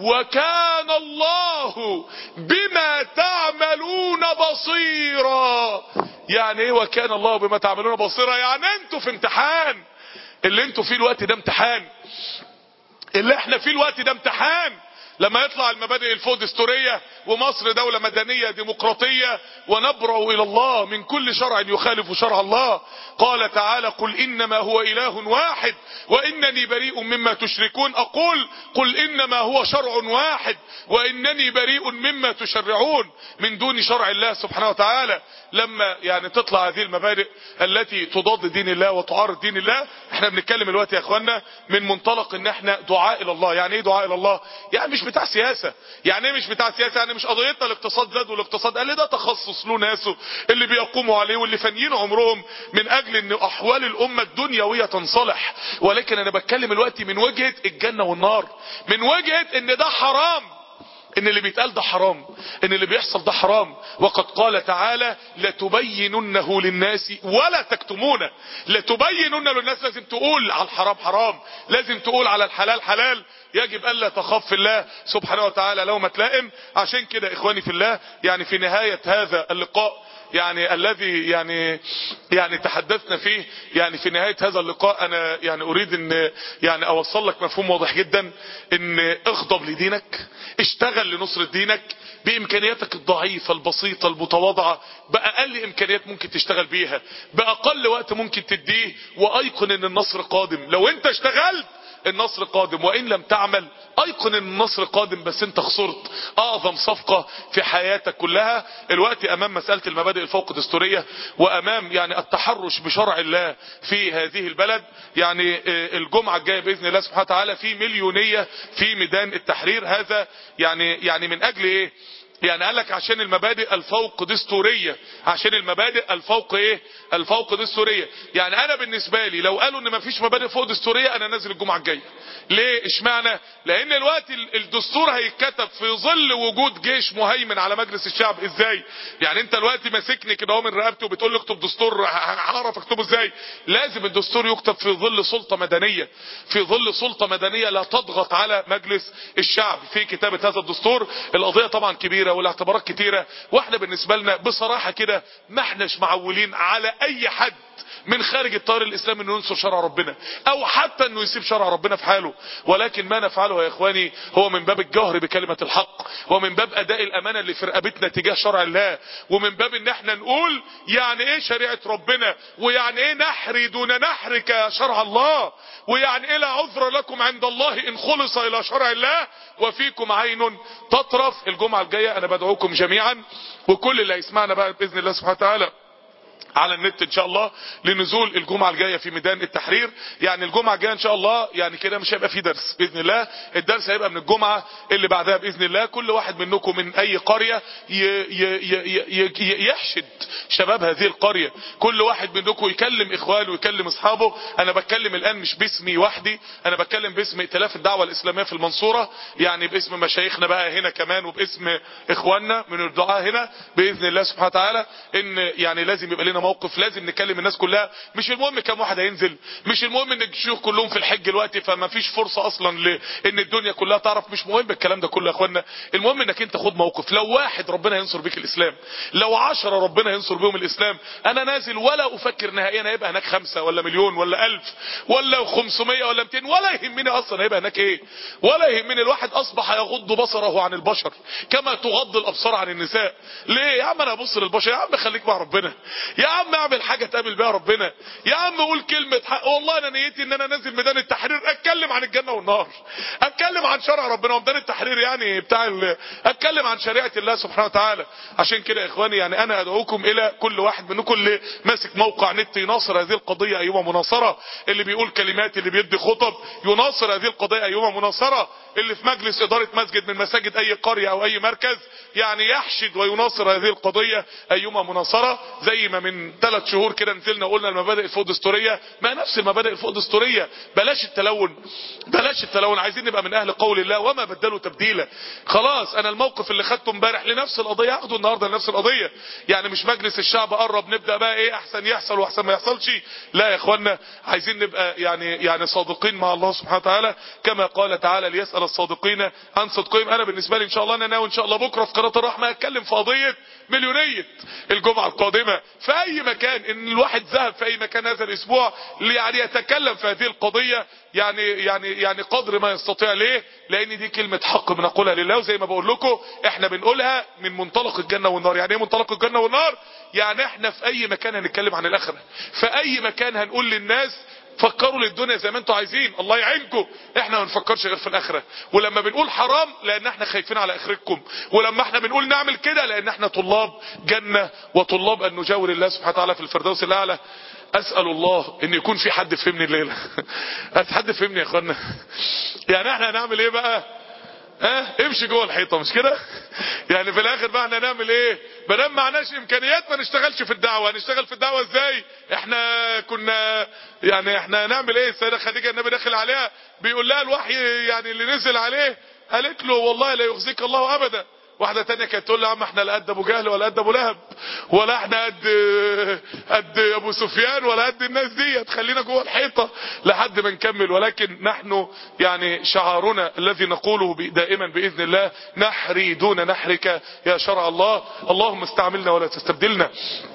وكان الله بما تعملون بصيرا يعني ايه وكان الله بما تعملون بصيرا يعني انتوا في امتحان اللي انتوا فيه الوقت ده امتحان اللي احنا فيه الوقت ده امتحان لما يطلع المبادئ الفوق دستورية ومصر دولة مدنية ديمقراطية ونبرأ إلى الله من كل شرع يخالف شرع الله قال تعالى قل إنما هو إله واحد وإنني بريء مما تشركون أقول قل إنما هو شرع واحد وإنني بريء مما تشرعون من دون شرع الله سبحانه وتعالى لما يعني تطلع هذه المبادئ التي تضاد دين الله وتعارض دين الله احنا بنتكلم الوقت يا اخوانا من منطلق ان احنا دعاء الى الله يعني ايه دعاء الى الله يعني مش بتاع سياسة يعني ايه مش بتاع سياسة يعني مش قضيتنا الاقتصاد زاد والاقتصاد قال ده تخصص له ناسه اللي بيقوموا عليه واللي فانيين عمرهم من اجل ان احوال الامة الدنيوية تنصلح ولكن انا بتكلم الوقت من وجهة الجنة والنار من وجهة ان ده حرام ان اللي بيتقال ده حرام ان اللي بيحصل ده حرام وقد قال تعالى لتبيننه للناس ولا تكتمونه لتبينن للناس لازم تقول على الحرام حرام لازم تقول على الحلال حلال يجب الا تخاف في الله سبحانه وتعالى لومة لائم عشان كده اخواني في الله يعني في نهاية هذا اللقاء يعني الذي يعني يعني تحدثنا فيه يعني في نهاية هذا اللقاء انا يعني اريد ان يعني اوصل لك مفهوم واضح جدا ان اغضب لدينك اشتغل لنصرة دينك بامكانياتك الضعيفة البسيطة المتواضعة باقل امكانيات ممكن تشتغل بيها باقل وقت ممكن تديه وايقن ان النصر قادم لو انت اشتغلت النصر قادم وان لم تعمل ايقن ان النصر قادم بس انت خسرت اعظم صفقة في حياتك كلها الوقت امام مسألة المبادئ الفوق دستورية وامام يعني التحرش بشرع الله في هذه البلد يعني الجمعة الجاية باذن الله سبحانه وتعالى في مليونية في ميدان التحرير هذا يعني يعني من اجل ايه يعني قال لك عشان المبادئ الفوق دستورية عشان المبادئ الفوق ايه الفوق دستورية يعني انا بالنسبة لي لو قالوا ان مفيش مبادئ فوق دستورية انا نازل الجمعة الجاية ليه اشمعنى لان الوقت الدستور هيتكتب في ظل وجود جيش مهيمن على مجلس الشعب ازاي يعني انت الوقت ماسكني كده اهو من رقبتي وبتقول لي اكتب دستور هعرف اكتبه ازاي لازم الدستور يكتب في ظل سلطة مدنية في ظل سلطة مدنية لا تضغط على مجلس الشعب في كتابة هذا الدستور القضية طبعا كبيرة والاعتبارات كتيرة واحنا بالنسبة لنا بصراحة كده ما احناش معولين على اي حد من خارج التيار الاسلامي انه ينصر شرع ربنا او حتى انه يسيب شرع ربنا في حاله ولكن ما نفعله يا اخواني هو من باب الجهر بكلمة الحق ومن باب اداء الامانة اللي في رقبتنا تجاه شرع الله ومن باب ان احنا نقول يعني ايه شريعة ربنا ويعني ايه نحري دون نحرك شرع الله ويعني ايه لا عذر لكم عند الله ان خلص الى شرع الله وفيكم عين تطرف الجمعة الجاية انا بدعوكم جميعا وكل اللي هيسمعنا بقى باذن الله سبحانه وتعالى على النت ان شاء الله لنزول الجمعة الجاية في ميدان التحرير يعني الجمعة الجاية ان شاء الله يعني كده مش هيبقى في درس باذن الله الدرس هيبقى من الجمعة اللي بعدها باذن الله كل واحد منكم من اي قرية ي ي ي يحشد شباب هذه القرية كل واحد منكم يكلم اخوانه ويكلم اصحابه انا بتكلم الان مش باسمي وحدي انا بتكلم باسم ائتلاف الدعوة الاسلامية في المنصورة يعني باسم مشايخنا بقى هنا كمان وباسم اخواننا من الدعاء هنا باذن الله سبحانه وتعالى ان يعني لازم يبقى لنا موقف لازم نكلم الناس كلها مش المهم كم واحد هينزل مش المهم ان الشيوخ كلهم في الحج دلوقتي فما فيش فرصة اصلا لان الدنيا كلها تعرف مش مهم الكلام ده كله يا اخوانا المهم انك انت خد موقف لو واحد ربنا ينصر بيك الاسلام لو عشرة ربنا ينصر بيهم الاسلام انا نازل ولا افكر نهائيا هيبقى هناك خمسة ولا مليون ولا الف ولا خمسمية ولا 200 ولا يهمني اصلا هيبقى هناك ايه ولا يهمني الواحد اصبح يغض بصره عن البشر كما تغض الابصار عن النساء ليه يا عم انا ابص للبشر يا عم خليك مع ربنا يا عم اعمل حاجة تقابل بيها ربنا يا عم قول كلمة حق والله انا نيتي ان انا نازل ميدان التحرير اتكلم عن الجنة والنار اتكلم عن شرع ربنا وميدان التحرير يعني بتاع ال... اتكلم عن شريعة الله سبحانه وتعالى عشان كده يا اخواني يعني انا ادعوكم الى كل واحد منكم اللي ماسك موقع نت يناصر هذه القضية ايما مناصرة اللي بيقول كلمات اللي بيدي خطب يناصر هذه القضية ايما مناصرة اللي في مجلس ادارة مسجد من مساجد اي قرية او اي مركز يعني يحشد ويناصر هذه القضية ايما مناصرة زي ما من ثلاث شهور كده نزلنا وقلنا المبادئ الفوق دستورية ما نفس المبادئ الفوق دستورية بلاش التلون بلاش التلون عايزين نبقى من اهل قول الله وما بدلوا تبديلا خلاص انا الموقف اللي خدته امبارح لنفس القضية هاخده النهاردة لنفس القضية يعني مش مجلس الشعب قرب نبدأ بقى ايه احسن يحصل واحسن ما يحصلش لا يا اخوانا عايزين نبقى يعني يعني صادقين مع الله سبحانه وتعالى كما قال تعالى ليسأل الصادقين عن صدقهم انا بالنسبة لي ان شاء الله انا ناوي ان شاء الله بكرة في قناة الرحمة اتكلم في قضية مليونية الجمعة القادمة في اي مكان ان الواحد ذهب في اي مكان هذا الاسبوع يعني يتكلم في هذه القضية يعني يعني يعني قدر ما يستطيع ليه لان دي كلمة حق بنقولها لله وزي ما بقول لكم احنا بنقولها من منطلق الجنة والنار يعني ايه منطلق الجنة والنار يعني احنا في اي مكان هنتكلم عن الاخرة في اي مكان هنقول للناس فكروا للدنيا زي ما انتوا عايزين الله يعينكم احنا ما بنفكرش غير في الاخره ولما بنقول حرام لان احنا خايفين على اخرتكم ولما احنا بنقول نعمل كده لان احنا طلاب جنه وطلاب ان نجاور الله سبحانه وتعالى في الفردوس الاعلى اسال الله ان يكون في حد فهمني الليله حد فهمني يا اخوانا يعني احنا هنعمل ايه بقى ها اه امشي جوه الحيطه مش كده يعني في الاخر بقى احنا نعمل ايه ما دام معناش امكانيات ما نشتغلش في الدعوه هنشتغل في الدعوه ازاي احنا كنا يعني احنا نعمل ايه السيده خديجه النبي داخل عليها بيقول لها الوحي يعني اللي نزل عليه قالت له والله لا يخزيك الله ابدا واحده تانية كانت تقول له يا عم احنا لا قد ابو جهل ولا قد ابو لهب ولا احنا قد قد ابو سفيان ولا قد الناس دي خلينا جوه الحيطه لحد ما نكمل ولكن نحن يعني شعارنا الذي نقوله دائما باذن الله نحري دون نحرك يا شرع الله اللهم استعملنا ولا تستبدلنا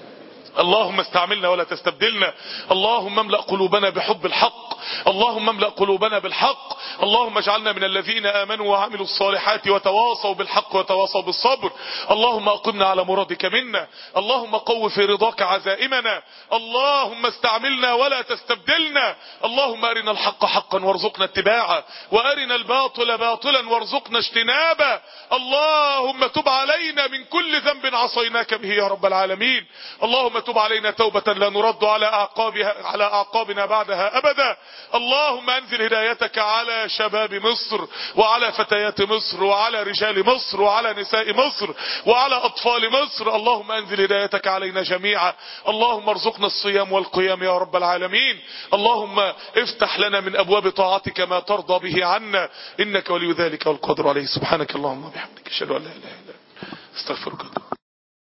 اللهم استعملنا ولا تستبدلنا اللهم املأ قلوبنا بحب الحق اللهم املأ قلوبنا بالحق اللهم اجعلنا من الذين آمنوا وعملوا الصالحات وتواصوا بالحق وتواصوا بالصبر اللهم اقمنا على مرادك منا اللهم قو في رضاك عزائمنا اللهم استعملنا ولا تستبدلنا اللهم ارنا الحق حقا وارزقنا اتباعه وارنا الباطل باطلا وارزقنا اجتنابه اللهم تب علينا من كل ذنب عصيناك به يا رب العالمين اللهم تب علينا توبة لا نرد على أعقابها على أعقابنا بعدها أبدا اللهم أنزل هدايتك على وعلى شباب مصر وعلى فتيات مصر وعلى رجال مصر وعلى نساء مصر وعلى أطفال مصر اللهم أنزل هدايتك علينا جميعا اللهم ارزقنا الصيام والقيام يا رب العالمين اللهم افتح لنا من أبواب طاعتك ما ترضى به عنا إنك ولي ذلك والقدر عليه سبحانك اللهم وبحمدك اشهد ان لا اله الا انت استغفرك